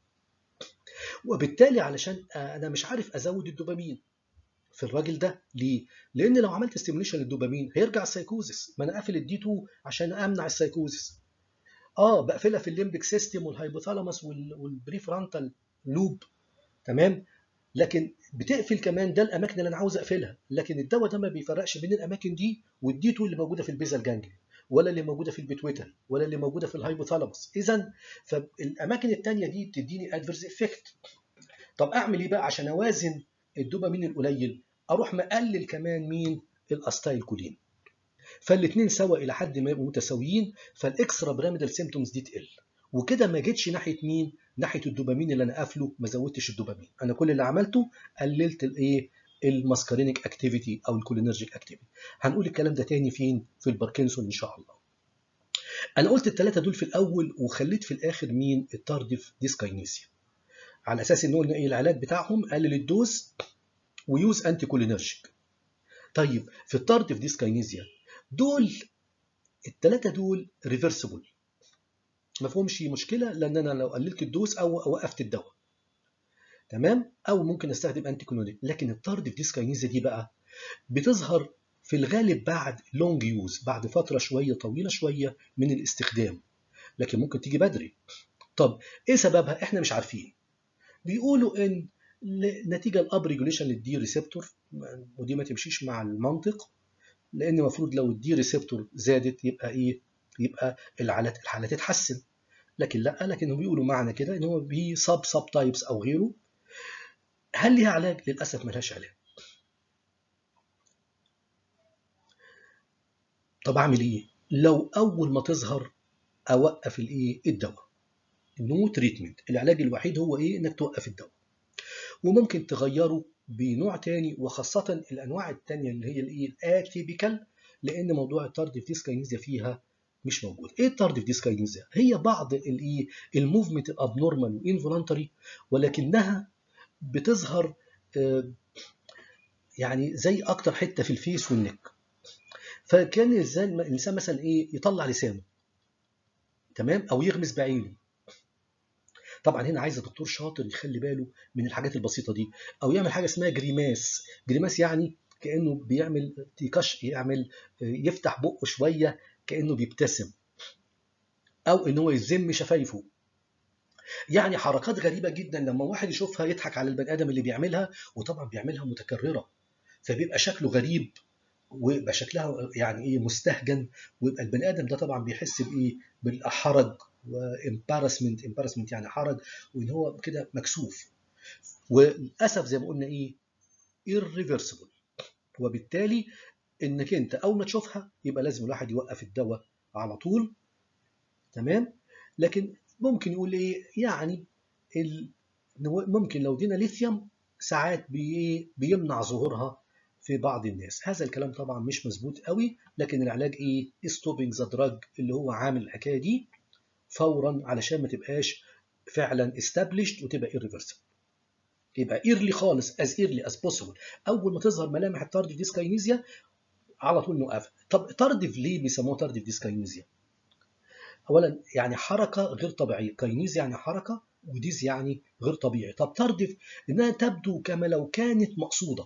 وبالتالي علشان انا مش عارف ازود الدوبامين في الراجل ده ليه؟ لان لو عملت ستيميوليشن للدوبامين هيرجع السايكوزس ما انا قافل الدي 2 عشان امنع السايكوزس اه بقفلها في الليمبك سيستم والهايبوثالاموس والبريفرونتال لوب تمام لكن بتقفل كمان ده الاماكن اللي انا عاوز اقفلها لكن الدواء ده ما بيفرقش بين الاماكن دي والدي 2 اللي موجوده في البيزال جانجلي ولا اللي موجوده في البيتويتري ولا اللي موجوده في الهايبوثالاموس اذا فالاماكن الثانيه دي بتديني ادفيرس افكت طب اعمل ايه بقى عشان اوازن الدوبامين القليل اروح مقلل كمان مين الاستايل كولين فالاثنين سوا الى حد ما يبقوا متساويين فالاكسترا بيراميدال سيمتومز دي تقل وكده ما جيتش ناحيه مين ناحيه الدوبامين اللي انا قافله ما زودتش الدوبامين انا كل اللي عملته قللت الايه الماسكارينيك اكتيفيتي او الكولينرجيك اكتيفيتي هنقول الكلام ده تاني فين في الباركنسون ان شاء الله انا قلت الثلاثه دول في الاول وخليت في الاخر مين التارديف ديسكاينيسيا على اساس ان قلنا ايه العلاج بتاعهم قلل الدوز ويوز انتي كولينرجيك طيب في التارديف ديسكاينيزيا دول الثلاثه دول ريفرسبل ما فيهمش مشكله لان انا لو قللت الدوز او وقفت الدواء تمام او ممكن استخدم انتي كولينرجيك لكن التارديف ديسكاينيزيا دي بقى بتظهر في الغالب بعد لونج يوز بعد فتره شويه طويله شويه من الاستخدام لكن ممكن تيجي بدري طب ايه سببها احنا مش عارفين بيقولوا ان نتيجه الاب ريجوليشن للدي ريسبتور ودي ما تمشيش مع المنطق لان المفروض لو الدي ريسبتور زادت يبقى ايه يبقى الحالات الحاله تتحسن لكن لا لكن بيقولوا معنى كده ان هو في سب سب تايبس او غيره هل ليها علاج للاسف ملهاش علاج طب اعمل ايه لو اول ما تظهر اوقف الايه الدواء نو تريتمنت العلاج الوحيد هو ايه انك توقف الدواء وممكن تغيره بنوع تاني وخاصة الأنواع التانية اللي هي الإيه الاتيبيكال لأن موضوع التارديف ديسكاينيزيا فيها مش موجود. إيه التارديف ديسكاينيزيا؟ هي بعض الإيه الموفمنت الأبنورمال وإنفولانتري ولكنها بتظهر آه يعني زي أكتر حتة في الفيس والنك. فكان الإنسان الإنسان مثلا إيه يطلع لسانه تمام أو يغمز بعينه طبعا هنا عايز دكتور شاطر يخلي باله من الحاجات البسيطه دي او يعمل حاجه اسمها جريماس جريماس يعني كانه بيعمل يكش يعمل يفتح بقه شويه كانه بيبتسم او ان هو يزم شفايفه يعني حركات غريبه جدا لما واحد يشوفها يضحك على البني ادم اللي بيعملها وطبعا بيعملها متكرره فبيبقى شكله غريب ويبقى شكلها يعني ايه مستهجن ويبقى البني ادم ده طبعا بيحس بايه بالحرج وامبارسمنت امبارسمنت يعني حرج وان هو كده مكسوف وللاسف زي ما قلنا ايه irreversible وبالتالي انك انت اول ما تشوفها يبقى لازم الواحد يوقف الدواء على طول تمام لكن ممكن يقول ايه يعني ال... ممكن لو دينا ليثيوم ساعات بي... بيمنع ظهورها في بعض الناس هذا الكلام طبعا مش مظبوط قوي لكن العلاج ايه ستوبنج ذا دراج اللي هو عامل الحكايه دي فورا علشان ما تبقاش فعلا established وتبقى irreversible يبقى ايرلي خالص as early as possible اول ما تظهر ملامح التارديف ديسكاينيزيا على طول نوقف طب تارديف ليه بيسموها تارديف ديسكاينيزيا اولا يعني حركه غير طبيعيه كاينيز يعني حركه وديز يعني غير طبيعي طب تارديف انها تبدو كما لو كانت مقصوده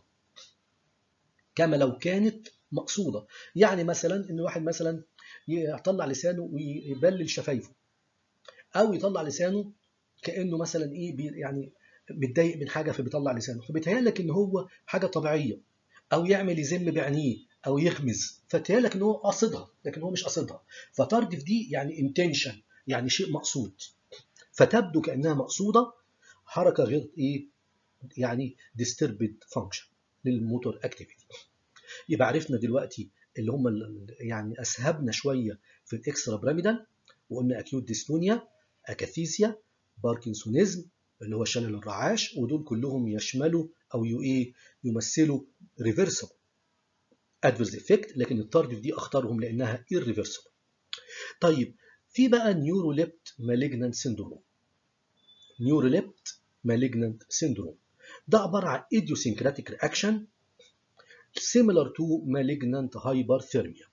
كما لو كانت مقصوده يعني مثلا ان واحد مثلا يطلع لسانه ويبلل شفايفه او يطلع لسانه كانه مثلا ايه بي يعني متضايق من حاجه فبيطلع لسانه فبيتهيألك ان هو حاجه طبيعيه او يعمل يزم بعينيه او يغمز فتهيألك ان هو قاصدها لكن هو مش قاصدها فتارجف دي يعني انتنشن يعني شيء مقصود فتبدو كانها مقصوده حركه غير ايه يعني disturbed function للموتور اكتيفيتي يبقى عرفنا دلوقتي اللي هم يعني اسهبنا شويه في الاكسترا بيراميدال وقلنا اكيوت ديسنونيا اكاثيسيا باركنسونيزم اللي هو شلل الرعاش ودول كلهم يشملوا او ايه يمثلوا ريفرسبل ادفيرس افكت لكن التاردف دي اختارهم لانها irreversible طيب في بقى نيوروليبت مالجنانت سيندروم نيوروليبت مالجنانت سيندروم ده عباره عن idiosyncratic reaction similar to malignant hyperthermia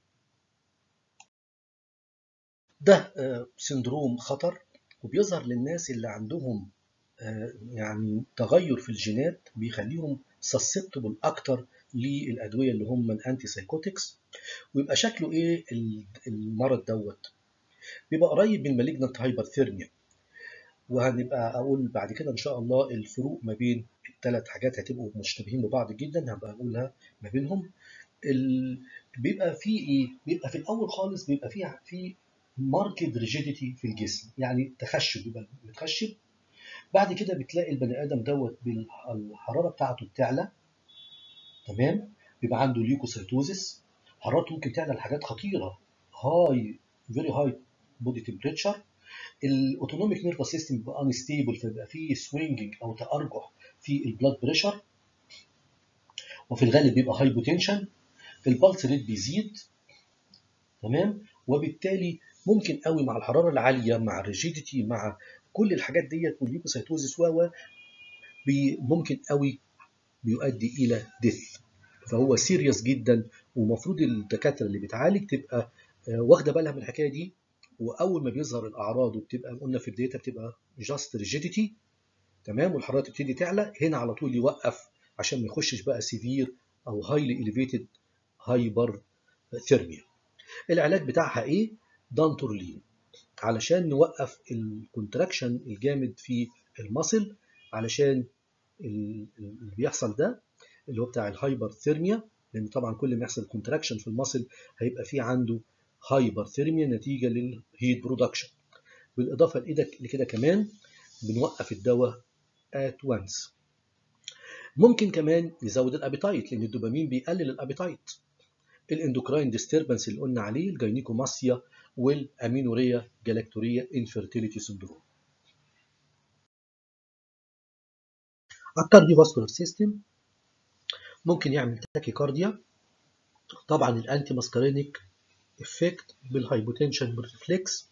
ده سندروم خطر وبيظهر للناس اللي عندهم يعني تغير في الجينات بيخليهم susceptible اكتر للادويه اللي هم الانتي سايكوتكس ويبقى شكله ايه المرض دوت بيبقى قريب من مالجنت هايبرثيرميا وهنبقى اقول بعد كده ان شاء الله الفروق ما بين الثلاث حاجات هتبقوا مشتبهين ببعض جدا هبقى اقولها ما بينهم ال... بيبقى في ايه بيبقى في الاول خالص بيبقى في في ماركت ريجيديتي في الجسم يعني تخشب بيبقى متخشب بعد كده بتلاقي البني ادم دوت بالحراره بتاعته بتعلى تمام بيبقى عنده ليوكوسيتوزيس حرارته ممكن تعلى لحاجات خطيره هاي فيري هاي بودي تمبريتشر الاوتونوميك نيرفس سيستم بيبقى انستيبل فيبقى فيه سوينجنج او تارجح في البلاد بريشر وفي الغالب بيبقى هايبوتنشن البلس ريت بيزيد تمام وبالتالي ممكن قوي مع الحراره العاليه مع الريجيديتي مع كل الحاجات ديت والليوكوسيتوزيس و ممكن قوي بيؤدي الى ديث فهو سيريس جدا ومفروض الدكاتره اللي بتعالج تبقى واخده بالها من الحكايه دي واول ما بيظهر الاعراض وبتبقى قلنا في بدايتها بتبقى جاست ريجيديتي تمام والحراره تبتدي تعلى هنا على طول يوقف عشان ما يخشش بقى سيفير او هايلي اليفيتد هايبر ثيرميا العلاج بتاعها ايه دانتورلين علشان نوقف الكونتراكشن الجامد في المصل علشان اللي بيحصل ده اللي هو بتاع الهايبر ثيرميا لان طبعا كل ما يحصل كونتراكشن في المصل هيبقى في عنده هايبر ثيرميا نتيجه للهيت برودكشن بالاضافه لكده كمان بنوقف الدواء ات وانس ممكن كمان نزود الابيتايت لان الدوبامين بيقلل الابيتايت الاندوكراين ديستربنس اللي قلنا عليه الجاينيكوماسيا والامينوريا جلاكتوريا انفيرتيليتي سندروم الكارديوفاسكولار سيستم ممكن يعمل تاكيكارديا طبعا الانتي ماسكارينيك افكت بالهايبوتنشن بالريفلكس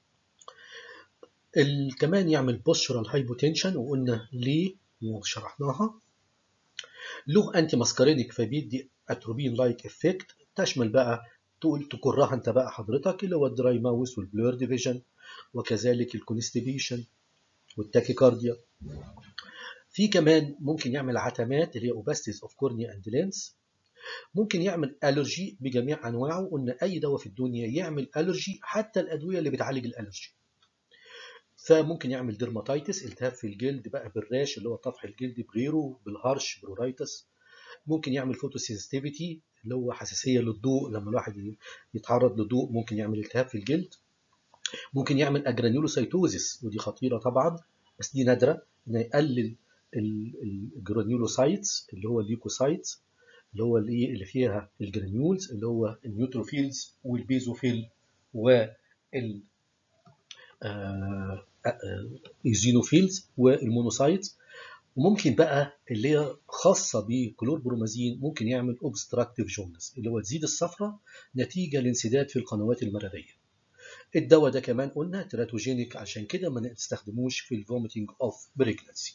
كمان يعمل بوستشرال هايبوتنشن وقلنا ليه وشرحناها له انتي ماسكارينيك فبيدي اتروبين لايك افكت تشمل بقى تقول تكرها انت بقى حضرتك اللي هو الدراي ماوس والبلور ديفيجن وكذلك الكونستيبيشن والتاكيكارديا في كمان ممكن يعمل عتمات اللي هي اوباستيز اوف كورنيا اند لينس ممكن يعمل الرجي بجميع انواعه قلنا اي دواء في الدنيا يعمل الرجي حتى الادويه اللي بتعالج الالرجي فممكن يعمل ديرماتيتس التهاب في الجلد بقى بالراش اللي هو طفح الجلد بغيره بالهرش برورايتس ممكن يعمل فوتوسينستيفيتي اللي هو حساسيه للضوء لما الواحد يتعرض للضوء ممكن يعمل التهاب في الجلد ممكن يعمل اجرانيولوسايتوزيس ودي خطيره طبعا بس دي نادره انه يقلل الجرانيولوسايتس اللي هو الليوكوسايتس اللي هو اللي اللي فيها الجرانيولز اللي هو النيوتروفيلز والبيزوفيل وال ايزينوفيلز والمونوسايتس وممكن بقى اللي هي خاصة بكلوربرومازين ممكن يعمل اوبستراكتيف جونس اللي هو تزيد الصفرة نتيجة لانسداد في القنوات المرارية الدواء ده كمان قلنا تراتوجينيك عشان كده ما نستخدموش في الفوميتنج اوف بريجنسي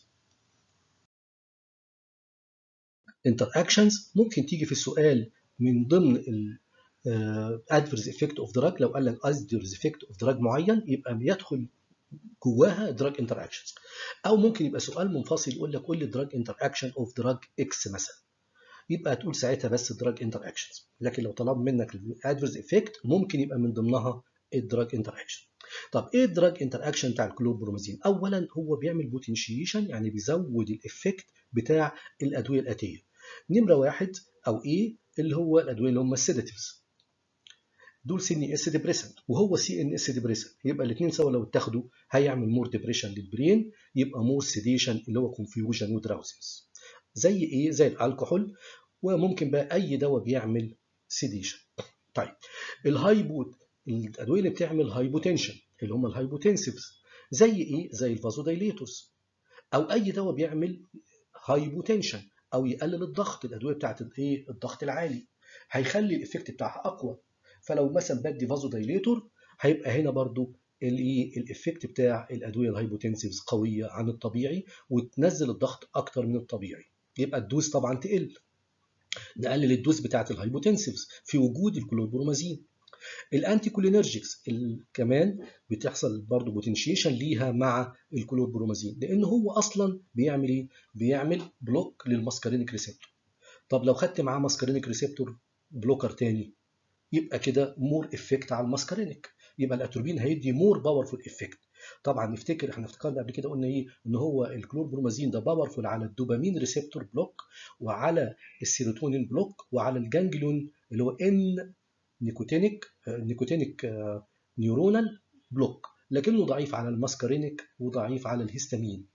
انتر اكشنز ممكن تيجي في السؤال من ضمن ال ادفيرز افكت اوف دراج لو قال لك ادفيرز افكت اوف دراج معين يبقى بيدخل جواها دراج انتر اكشنز او ممكن يبقى سؤال منفصل يقول لك قول لي دراج انتر اكشن اوف دراج اكس مثلا يبقى هتقول ساعتها بس دراج انتر اكشنز لكن لو طلب منك الادفيرز افكت ممكن يبقى من ضمنها الدراج انتر اكشن طب ايه الدراج انتر اكشن بتاع الكلوربرومازين اولا هو بيعمل بوتنشيشن يعني بيزود الافكت بتاع الادويه الاتيه نمره واحد او ايه اللي هو الادويه اللي هم السيداتيفز دول سي ان اس ديبريسنت وهو سي ان اس ديبريسنت يبقى الاثنين سوا لو اتاخدوا هيعمل مور ديبريشن للبرين يبقى مور سيديشن اللي هو كونفيوجن ودراوزنس زي ايه زي الكحول وممكن بقى اي دواء بيعمل سيديشن طيب الهايبو الادويه اللي بتعمل هايبوتنشن اللي هم الهايبوتنسيفز زي ايه زي الفازودايليتوس او اي دواء بيعمل هايبوتنشن او يقلل الضغط الادويه بتاعت الايه الضغط العالي هيخلي الايفكت بتاعها اقوى فلو مثلا بدي فازو دايليتور هيبقى هنا برضو الايه الايفكت بتاع الادويه الهايبوتنسيفز قويه عن الطبيعي وتنزل الضغط اكتر من الطبيعي يبقى الدوز طبعا تقل نقلل الدوز بتاعه الهايبوتنسيفز في وجود الكلوربرومازين الانتي كولينرجيكس كمان بتحصل برضو بوتنشيشن ليها مع الكلوربرومازين لان هو اصلا بيعمل ايه بيعمل بلوك للماسكارينيك ريسبتور طب لو خدت معاه ماسكارينيك ريسبتور بلوكر تاني يبقى كده مور افكت على الماسكارينيك يبقى الاتروبين هيدي مور باورفول افكت طبعا نفتكر احنا افتكرنا قبل كده قلنا ايه ان هو الكلوربرومازين ده باورفول على الدوبامين ريسبتور بلوك وعلى السيروتونين بلوك وعلى الجانجليون اللي هو ان نيكوتينيك نيكوتينيك نيورونال بلوك لكنه ضعيف على الماسكارينيك وضعيف على الهستامين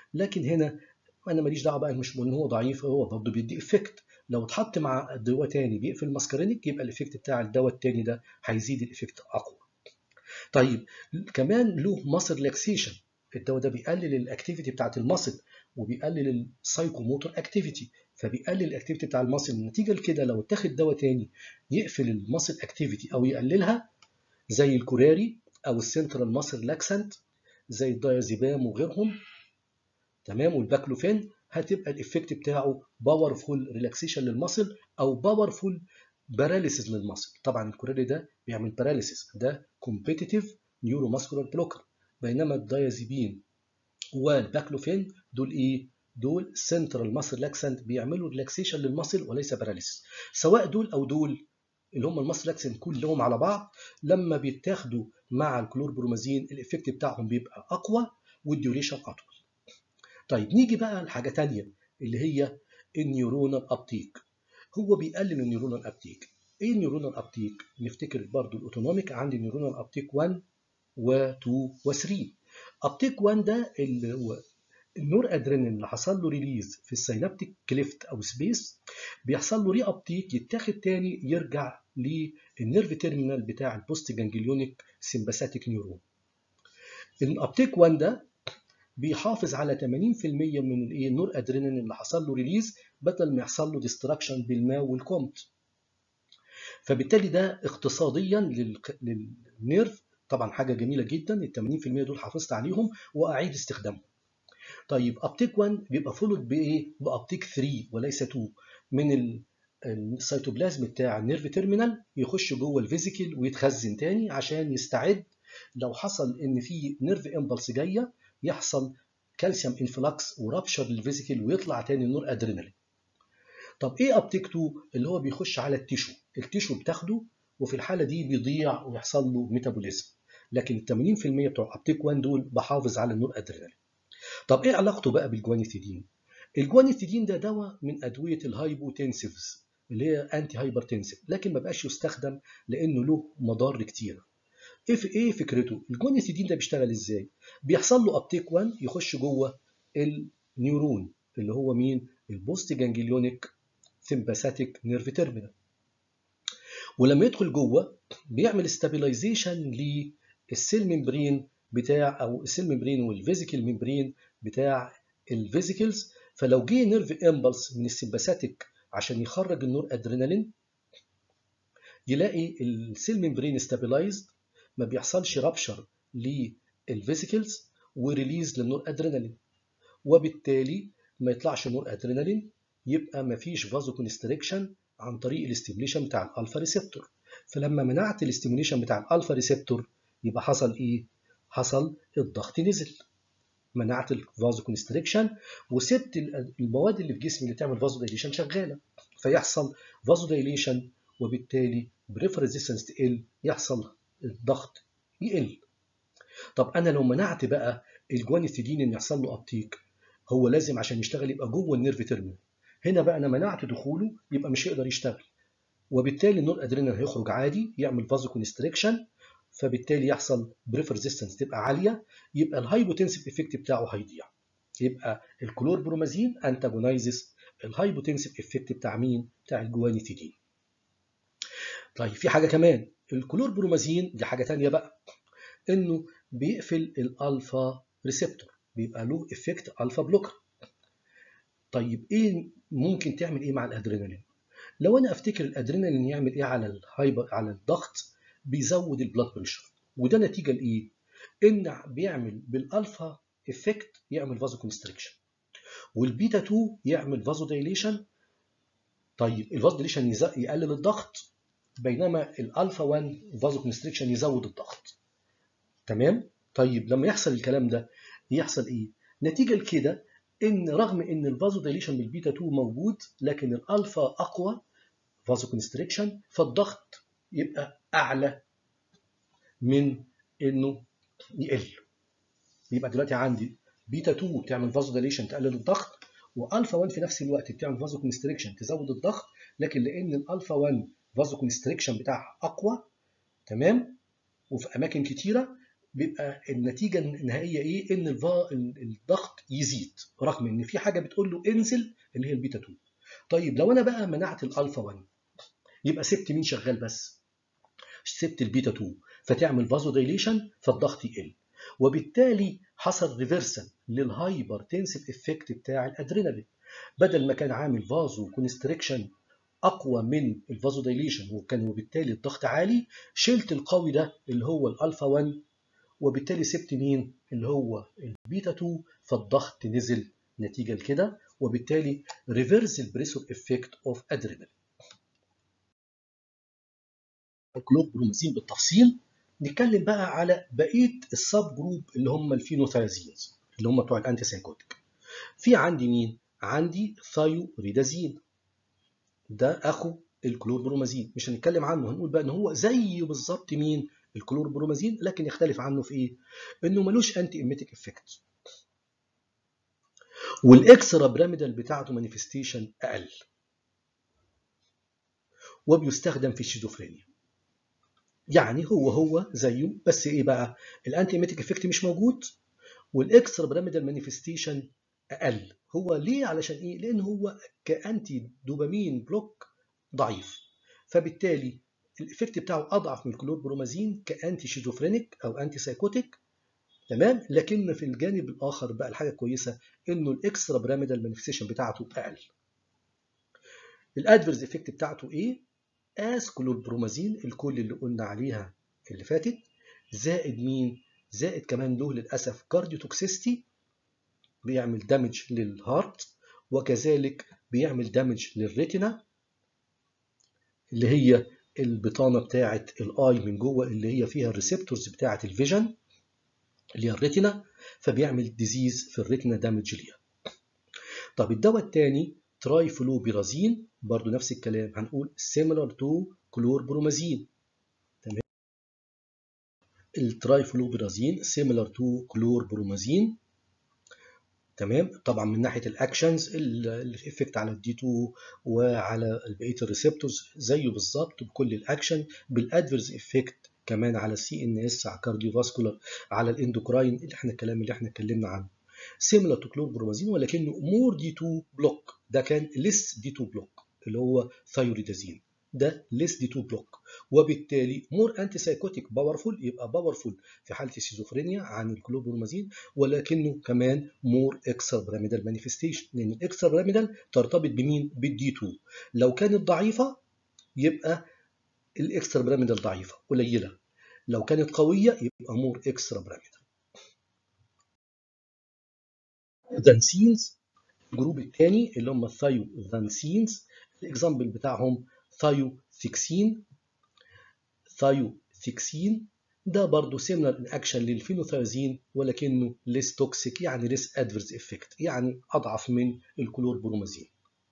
لكن هنا انا ماليش دعوه بقى مش ان هو ضعيف هو برضه بيدي افكت لو اتحط مع دواء تاني بيقفل الماسكارينيك يبقى الافكت بتاع الدواء التاني ده هيزيد الافكت اقوى طيب كمان له ماسل ريلاكسيشن الدواء ده بيقلل الاكتيفيتي بتاعت الماسل وبيقلل السايكوموتور اكتيفيتي فبيقلل الاكتيفيتي بتاع الماسل النتيجه لكده لو اتاخد دواء تاني يقفل الماسل اكتيفيتي او يقللها زي الكوراري او السنترال ماسل لاكسنت زي الدايازيبام وغيرهم تمام والباكلوفين هتبقى الافكت بتاعه باورفول ريلاكسيشن للماسل او باورفول باراليسيس للماسل طبعا الكوراري ده بيعمل باراليسيس ده كومبيتيتيف نيورو ماسكولار بلوكر بينما الدايازيبين والباكلوفين دول ايه دول سنترال ماسل لاكسنت بيعملوا ريلاكسيشن للماسل وليس باراليسيس سواء دول او دول اللي هم الماسل لاكسنت كلهم على بعض لما بيتاخدوا مع الكلوربرومازين الافكت بتاعهم بيبقى اقوى والديوريشن اطول طيب نيجي بقى لحاجه ثانيه اللي هي النيورونال ابتيك هو بيقلل النيورونال ابتيك ايه النيورونال ابتيك نفتكر برضو الاوتونوميك عندي نيورونال ابتيك 1 و2 و3 ابتيك 1 ده اللي هو النور ادرينالين اللي حصل له ريليز في السينابتيك كليفت او سبيس بيحصل له ري ابتيك يتاخد تاني يرجع للنيرف تيرمينال بتاع البوست جانجليونيك سمباثيك نيورون الابتيك 1 ده بيحافظ على 80% من الايه النور ادرينالين اللي حصل له ريليز بدل ما يحصل له ديستراكشن بالماء والكومت فبالتالي ده اقتصاديا للنيرف طبعا حاجه جميله جدا ال 80% دول حافظت عليهم واعيد استخدامهم طيب ابتيك 1 بيبقى فولود بايه بابتيك 3 وليس 2 من السيتوبلازم بتاع النيرف تيرمينال يخش جوه الفيزيكل ويتخزن تاني عشان يستعد لو حصل ان في نيرف امبلس جايه يحصل كالسيوم انفلاكس ورابشر للفيزيكل ويطلع تاني النور ادرينالين طب ايه ابتيك 2 اللي هو بيخش على التيشو التيشو بتاخده وفي الحاله دي بيضيع ويحصل له ميتابوليزم لكن ال 80% بتوع ابتيك 1 دول بحافظ على النور ادرينالين طب ايه علاقته بقى بالجوانيثيدين الجوانيثيدين ده دواء من ادويه الهايبوتنسيفز اللي هي انتي هايبرتنسيف لكن ما بقاش يستخدم لانه له مضار كتيره ايه في ايه فكرته الجوانيثيدين ده بيشتغل ازاي بيحصل له ابتيك 1 يخش جوه النيورون اللي هو مين البوست جانجليونيك سمباثيك نيرف تيرمينال ولما يدخل جوه بيعمل ستابيلايزيشن للسيل ممبرين بتاع او السيل ممبرين والفيزيكال ممبرين بتاع الفيزيكلز فلو جه نيرف امبلس من السمباثيك عشان يخرج النور ادرينالين يلاقي السيل ممبرين ستابيلايزد ما بيحصلش رابشر للفيزيكلز وريليز للنور ادرينالين وبالتالي ما يطلعش نور ادرينالين يبقى ما فيش فازو كونستريكشن عن طريق الاستيميليشن بتاع الالفا ريسبتور فلما منعت الاستيميليشن بتاع الالفا ريسبتور يبقى حصل ايه حصل الضغط نزل منعت الفازو كونستريكشن وسبت المواد اللي في جسمي اللي تعمل فازو دايليشن شغاله فيحصل فازو دايليشن وبالتالي بريفر ريزيستنس تقل يحصل الضغط يقل طب انا لو منعت بقى الجوانيثيدين ان يحصل له ابتيك هو لازم عشان يشتغل يبقى جوه النيرف تيرمينال هنا بقى انا منعت دخوله يبقى مش هيقدر يشتغل وبالتالي النور ادرينال هيخرج عادي يعمل فازو كونستريكشن فبالتالي يحصل بريف ريزيستنس تبقى عاليه يبقى الهايبوتنسيف افكت بتاعه هيضيع يبقى الكلور برومازين انتاجونايزز الهايبوتنسيف افكت بتاع مين بتاع الجوانيثيدين طيب في حاجه كمان الكلور برومازين دي حاجه ثانيه بقى انه بيقفل الالفا ريسبتور بيبقى له افكت الفا بلوكر طيب ايه ممكن تعمل ايه مع الادرينالين لو انا افتكر الادرينالين يعمل ايه على الهايبر على الضغط بيزود البلاد بريشر وده نتيجه لايه ان بيعمل بالالفا افكت يعمل فازو كونستريكشن والبيتا 2 يعمل فازو دايليشن طيب الفازو دايليشن يقلل الضغط بينما الالفا 1 فازو كونستريكشن يزود الضغط تمام طيب لما يحصل الكلام ده يحصل ايه نتيجه لكده ان رغم ان الفازو دايليشن بالبيتا 2 موجود لكن الالفا اقوى فازو كونستريكشن فالضغط يبقى اعلى من انه يقل يبقى دلوقتي عندي بيتا 2 بتعمل فازو دايليشن تقلل الضغط والفا 1 في نفس الوقت بتعمل فازو كونستريكشن تزود الضغط لكن لان الالفا 1 فازو كونستريكشن بتاعها اقوى تمام وفي اماكن كتيره بيبقى النتيجه النهائيه ايه ان الفا الضغط يزيد رغم ان في حاجه بتقول له انزل اللي هي البيتا 2 طيب لو انا بقى منعت الالفا 1 يبقى سبت مين شغال بس سبت البيتا 2 فتعمل فازو دايليشن فالضغط يقل وبالتالي حصل ريفرسال للهايبر تنسيف افكت بتاع الادرينالين بدل ما كان عامل فازو كونستريكشن اقوى من الفازو دايليشن وكان وبالتالي الضغط عالي شلت القوي ده اللي هو الالفا 1 وبالتالي سبت مين اللي هو البيتا 2 فالضغط نزل نتيجه لكده وبالتالي ريفرس البريسور افكت اوف ادرينالين الكلوبرومازين بالتفصيل نتكلم بقى على بقيه السب جروب اللي هم الفينوثايازينز اللي هم بتوع الانتي سايكوتيك في عندي مين عندي ثايوريدازين ده اخو الكلوربرومازين مش هنتكلم عنه هنقول بقى ان هو زيه بالظبط مين الكلوربرومازين لكن يختلف عنه في ايه انه ملوش انتي ايميتيك افكت والاكسترا بيراميدال بتاعته مانيفستيشن اقل وبيستخدم في الشيزوفرينيا يعني هو هو زيه بس ايه بقى الانتي ايميتيك افكت مش موجود والاكسترا بيراميدال مانيفستيشن اقل هو ليه علشان ايه لان هو كانتي دوبامين بلوك ضعيف فبالتالي الايفكت بتاعه اضعف من الكلوربرومازين كانتي شيزوفرينيك او انتي سايكوتيك تمام لكن في الجانب الاخر بقى الحاجه كويسه انه الاكسترا بيراميدال مانيفستيشن بتاعته اقل الادفيرز افكت بتاعته ايه اس كلوربرومازين الكل اللي قلنا عليها اللي فاتت زائد مين زائد كمان له للاسف كارديوتوكسيستي بيعمل دامج للهارت وكذلك بيعمل دامج للريتنا اللي هي البطانه بتاعه الاي من جوه اللي هي فيها الريسبتورز بتاعه الفيجن اللي هي الريتنا فبيعمل ديزيز في الريتنا دامج ليها طب الدواء الثاني ترايفلوبيرازين برضو نفس الكلام هنقول similar to كلوربرومازين تمام الترايفلوبيرازين similar to كلوربرومازين تمام طبعا من ناحيه الاكشنز الافكت على الدي 2 وعلى بقيه الريسبتورز زيه بالظبط بكل الاكشن بالادفيرز افكت كمان على السي ان اس على الكارديوفاسكولار على الاندوكراين اللي احنا الكلام اللي احنا اتكلمنا عنه سيميلر تو كلوربرومازين ولكنه مور دي 2 بلوك ده كان ليس دي 2 بلوك اللي هو ثايوريدازين ده ليس دي 2 بلوك وبالتالي مور انتي سايكوتيك باورفول يبقى باورفول في حاله السيزوفرينيا عن الكلوبرومازين ولكنه كمان مور اكسترا بيراميدال مانيفستيشن لان الاكسترا بيراميدال ترتبط بمين بالدي 2 لو كانت ضعيفه يبقى الاكسترا بيراميدال ضعيفه قليله لو كانت قويه يبقى مور اكسترا بيراميدال ذانسينز الجروب الثاني اللي هم الثايو ذانسينز الاكزامبل بتاعهم ثايو ثيكسين ثايو ثيكسين ده برضه سيميلر ان اكشن للفينوثايزين ولكنه ليس توكسيك يعني ليس ادفيرس افكت يعني اضعف من الكلوربرومازين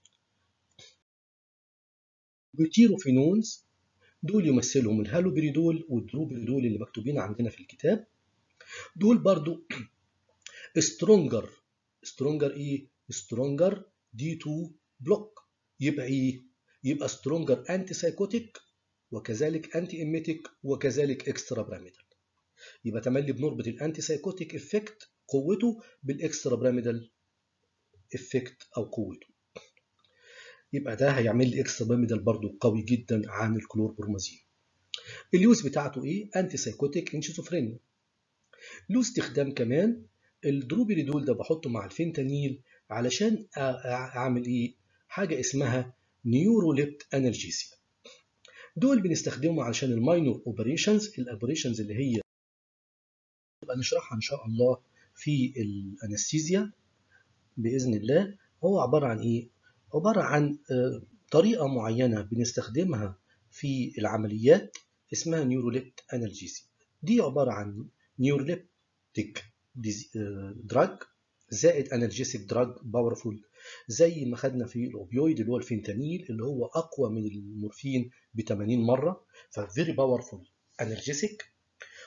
بيوتيروفينونز دول يمثلهم الهالوبريدول والدروبريدول اللي مكتوبين عندنا في الكتاب دول برضو سترونجر سترونجر ايه سترونجر دي 2 بلوك يبقى ايه يبقى سترونجر انتي سايكوتيك وكذلك انتي ايميتيك وكذلك اكسترا بيراميدال يبقى تملي بنربط الانتي سايكوتيك افكت قوته بالاكسترا بيراميدال افكت او قوته يبقى ده هيعمل لي اكسترا بيراميدال برضو قوي جدا عن الكلوربرومازين اليوز بتاعته ايه انتي سايكوتيك ان شيزوفرينيا له استخدام كمان الدروبيريدول ده بحطه مع الفينتانيل علشان اعمل ايه حاجه اسمها نيوروليبت انرجيسيا دول بنستخدمهم علشان الماينور اوبريشنز الاوبريشنز اللي هي نبقى نشرحها ان شاء الله في الانستيزيا باذن الله هو عباره عن ايه عباره عن طريقه معينه بنستخدمها في العمليات اسمها نيوروليبت انرجيسيا دي عباره عن نيوروليبتيك دراج زائد انرجيسيك دراج باورفول زي ما خدنا في الاوبيويد اللي هو الفينتانيل اللي هو اقوى من المورفين ب 80 مره ففيري باورفول انرجيسيك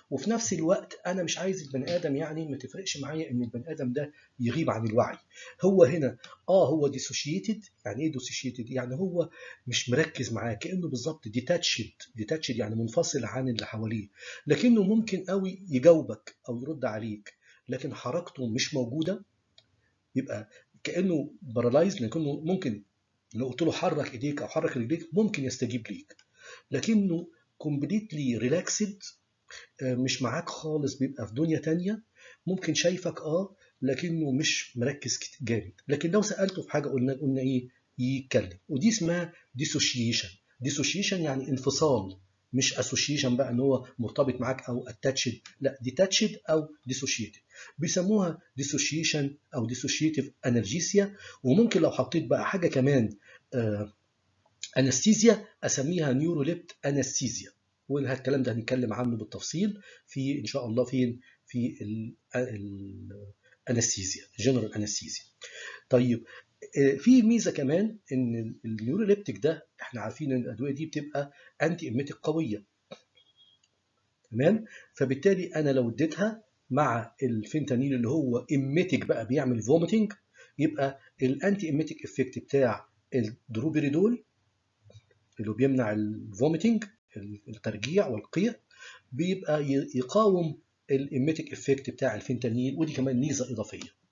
وفي نفس الوقت انا مش عايز البني ادم يعني ما تفرقش معايا ان البني ادم ده يغيب عن الوعي هو هنا اه هو ديسوشيتد يعني ايه ديسوشيتد يعني هو مش مركز معاه كانه بالظبط ديتاتشد ديتاتشد يعني منفصل عن اللي حواليه لكنه ممكن قوي يجاوبك او يرد عليك لكن حركته مش موجوده يبقى كانه بارالايز لكنه ممكن لو قلت له حرك ايديك او حرك رجليك ممكن يستجيب ليك لكنه كومبليتلي ريلاكسد مش معاك خالص بيبقى في دنيا تانية ممكن شايفك اه لكنه مش مركز جامد لكن لو سالته في حاجه قلنا قلنا ايه يتكلم ودي اسمها ديسوشيشن ديسوشيشن يعني انفصال مش اسوشيشن بقى ان هو مرتبط معاك او اتاتشد لا ديتاتشد او ديسوشيتد بيسموها ديسوشيشن او ديسوشيتيف انرجيسيا وممكن لو حطيت بقى حاجه كمان آه انستيزيا اسميها نيوروليبت انستيزيا والكلام ده هنتكلم عنه بالتفصيل في ان شاء الله فين في الانستيزيا جنرال انستيزيا طيب في ميزه كمان ان النيوروليبتيك ده احنا عارفين ان الادويه دي بتبقى انتي ايميتيك قويه تمام فبالتالي انا لو اديتها مع الفينتانيل اللي هو ايميتيك بقى بيعمل فوميتنج يبقى الانتي ايميتيك افكت بتاع الدروبيريدول اللي بيمنع الفوميتنج الترجيع والقيء بيبقى يقاوم الايميتيك افكت بتاع الفينتانيل ودي كمان ميزه اضافيه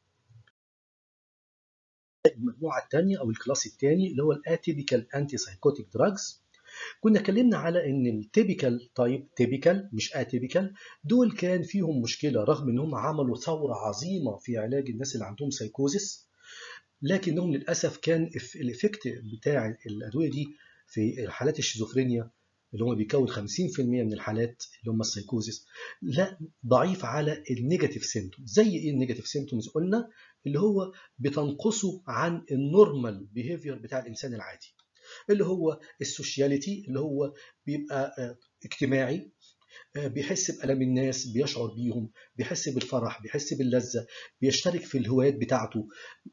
المجموعه الثانيه او الكلاس الثاني اللي هو الاتيبيكال انتي سايكوتيك دراجز كنا اتكلمنا على ان التيبيكال تايب تيبيكال مش اتيبيكال دول كان فيهم مشكله رغم ان هم عملوا ثوره عظيمه في علاج الناس اللي عندهم سايكوزيس لكنهم للاسف كان الافكت بتاع الادويه دي في حالات الشيزوفرينيا اللي هم بيكون 50% من الحالات اللي هم السايكوزيس لا ضعيف على النيجاتيف سيمتومز زي ايه النيجاتيف سيمتومز قلنا اللي هو بتنقصه عن النورمال بيهيفير بتاع الانسان العادي اللي هو السوشياليتي اللي هو بيبقى اجتماعي بيحس بألم الناس بيشعر بيهم بيحس بالفرح بيحس باللذة بيشترك في الهوايات بتاعته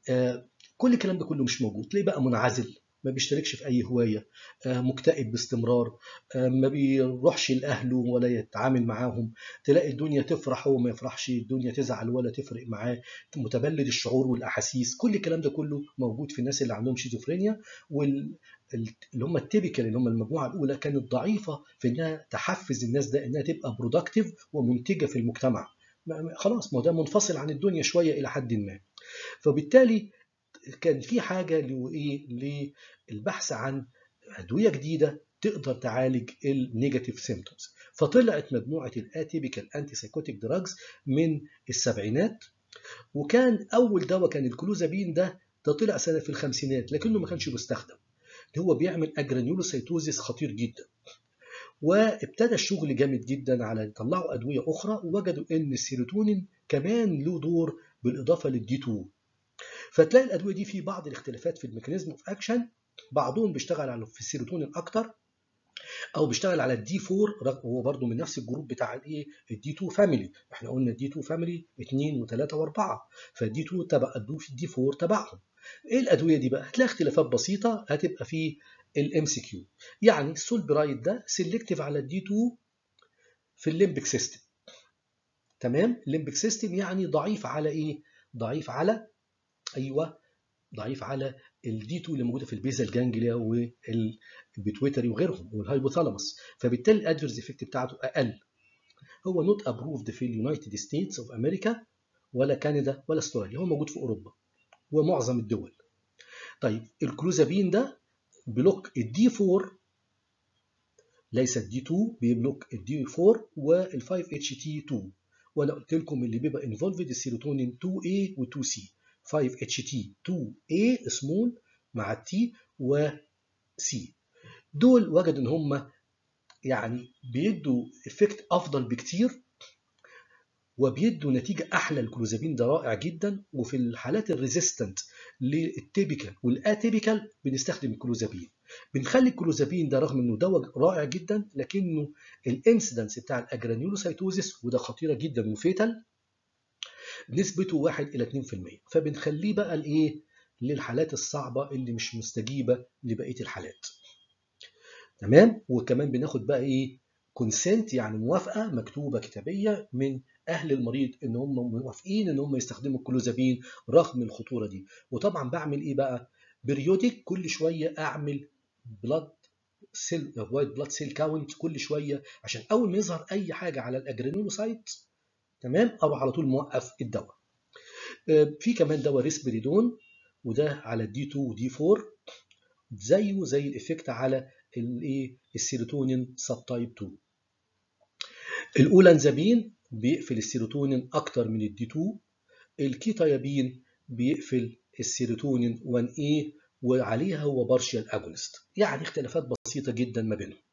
كل الكلام ده كله مش موجود تلاقيه بقى منعزل ما بيشتركش في أي هواية مكتئب باستمرار ما بيروحش لأهله ولا يتعامل معاهم تلاقي الدنيا تفرح هو ما يفرحش الدنيا تزعل ولا تفرق معاه متبلد الشعور والأحاسيس كل الكلام ده كله موجود في الناس اللي عندهم شيزوفرينيا وال اللي هم التيبيكال اللي هم المجموعه الاولى كانت ضعيفه في انها تحفز الناس ده انها تبقى برودكتيف ومنتجه في المجتمع خلاص ما ده منفصل عن الدنيا شويه الى حد ما فبالتالي كان في حاجه لايه للبحث عن ادويه جديده تقدر تعالج النيجاتيف سيمتومز فطلعت مجموعه الاتيبيكال انتي سايكوتيك دراجز من السبعينات وكان اول دواء كان الكلوزابين ده ده طلع سنه في الخمسينات لكنه ما كانش بيستخدم هو بيعمل اجرانيولوسيتوزيس خطير جدا وابتدى الشغل جامد جدا على يطلعوا ادويه اخرى ووجدوا ان السيروتونين كمان له دور بالاضافه للدي 2 فتلاقي الادويه دي في بعض الاختلافات في الميكانيزم اوف اكشن بعضهم بيشتغل على في السيروتونين اكتر او بيشتغل على الدي 4 هو برضه من نفس الجروب بتاع الايه الدي 2 فاميلي احنا قلنا الدي 2 فاميلي 2 و3 و4 فالدي 2 تبع الدي 4 تبعهم ايه الادويه دي بقى هتلاقي اختلافات بسيطه هتبقى في الام سي كيو يعني السولبرايد ده سيلكتيف على الدي 2 في الليمبك سيستم تمام الليمبك سيستم يعني ضعيف على ايه ضعيف على ايوه ضعيف على الدي 2 اللي موجوده في البيزال جانجليا والبيتويتري وغيرهم والهايبوثالاموس فبالتالي الادفيرز افكت بتاعته اقل هو نوت ابروفد في اليونايتد ستيتس اوف امريكا ولا كندا ولا استراليا هو موجود في اوروبا ومعظم الدول طيب الكلوزابين ده بلوك الدي 4 ليس الدي 2 بيبلوك الدي 4 وال 5 اتش تي 2 وانا قلت لكم اللي بيبقى انفولفد السيروتونين 2A و 2C 5 اتش تي 2A سمول مع التي و سي دول وجدوا ان هم يعني بيدوا افكت افضل بكتير وبيدوا نتيجة أحلى الكلوزابين ده رائع جدا وفي الحالات الريزيستنت للتيبيكال والاتيبيكال بنستخدم الكلوزابين بنخلي الكلوزابين ده رغم انه دواء رائع جدا لكنه الانسيدنس بتاع الاجرانيولوسايتوزيس وده خطيره جدا وفيتال نسبته 1 الى 2% فبنخليه بقى لايه للحالات الصعبه اللي مش مستجيبه لبقيه الحالات تمام وكمان بناخد بقى ايه كونسنت يعني موافقه مكتوبه كتابيه من اهل المريض ان هم موافقين ان هم يستخدموا الكلوزابين رغم الخطوره دي وطبعا بعمل ايه بقى بريودك كل شويه اعمل بلاد سيل وايت بلاد سيل كاونت كل شويه عشان اول ما يظهر اي حاجه على الاجرانولوسايت تمام اروح على طول موقف الدواء في كمان دواء ريسبريدون وده على الدي 2 ودي 4 زيه زي الافكت على الايه السيروتونين سب تايب 2 الاولانزابين بيقفل السيروتونين اكتر من الدي 2 الكيتايابين بيقفل السيروتونين 1A وعليها هو بارشيال اجونست يعني اختلافات بسيطه جدا ما بينهم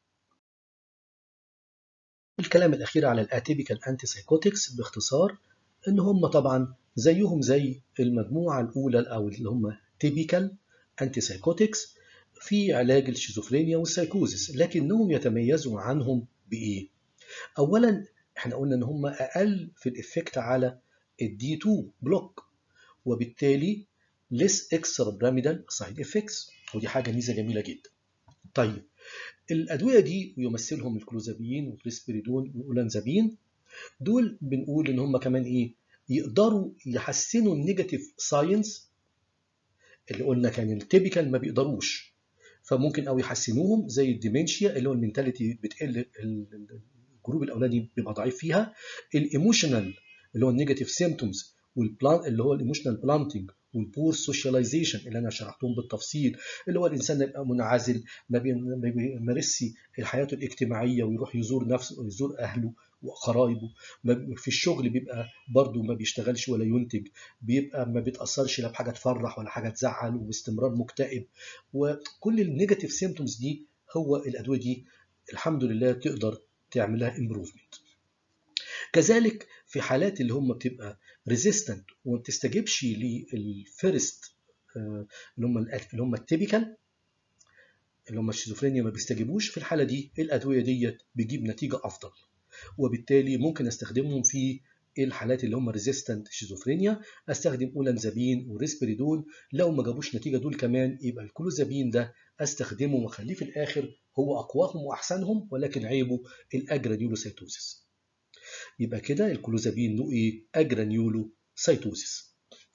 الكلام الاخير على الاتيبيكال انتي سايكوتكس باختصار ان هم طبعا زيهم زي المجموعه الاولى او اللي هم تيبيكال انتي سايكوتكس في علاج الشيزوفرينيا والسايكوزيس لكنهم يتميزوا عنهم بايه اولا احنا قلنا ان هم اقل في الافكت على الدي 2 بلوك وبالتالي less extra pyramidal side effects ودي حاجه ميزه جميله جدا طيب الادويه دي يمثلهم الكلوزابين والريسبيريدون والاولانزابين دول بنقول ان هم كمان ايه يقدروا يحسنوا النيجاتيف ساينس اللي قلنا كان التيبيكال ما بيقدروش فممكن او يحسنوهم زي الديمنشيا اللي هو المينتاليتي بتقل الجروب الاولاني بيبقى ضعيف فيها الايموشنال اللي هو النيجاتيف سيمتومز والبلان اللي هو الايموشنال بلانتنج والبور سوشياليزيشن اللي انا شرحتهم بالتفصيل اللي هو الانسان يبقى منعزل ما بيمارسش حياته الاجتماعيه ويروح يزور نفسه ويزور اهله وقرايبه في الشغل بيبقى برضه ما بيشتغلش ولا ينتج بيبقى ما بيتاثرش لا بحاجه تفرح ولا حاجه تزعل وباستمرار مكتئب وكل النيجاتيف سيمتومز دي هو الادويه دي الحمد لله تقدر تعمل لها امبروفمنت كذلك في حالات اللي هم بتبقى ريزيستنت وما بتستجيبش للفيرست اللي هم اللي هم التيبيكال اللي هم الشيزوفرينيا ما بيستجيبوش في الحاله دي الادويه ديت بتجيب نتيجه افضل وبالتالي ممكن استخدمهم في الحالات اللي هم ريزيستنت شيزوفرينيا استخدم اولانزابين وريسبريدون لو ما جابوش نتيجه دول كمان يبقى الكلوزابين ده استخدمه واخليه في الاخر هو اقواهم واحسنهم ولكن عيبه الاجرانيولوسيتوزيس يبقى كده الكلوزابين له ايه اجرانيولو سيتوزيس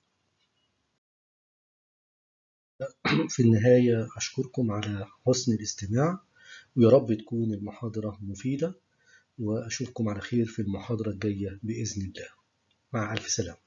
في النهاية أشكركم على حسن الاستماع ويا رب تكون المحاضرة مفيدة وأشوفكم على خير في المحاضرة الجاية بإذن الله مع ألف سلامة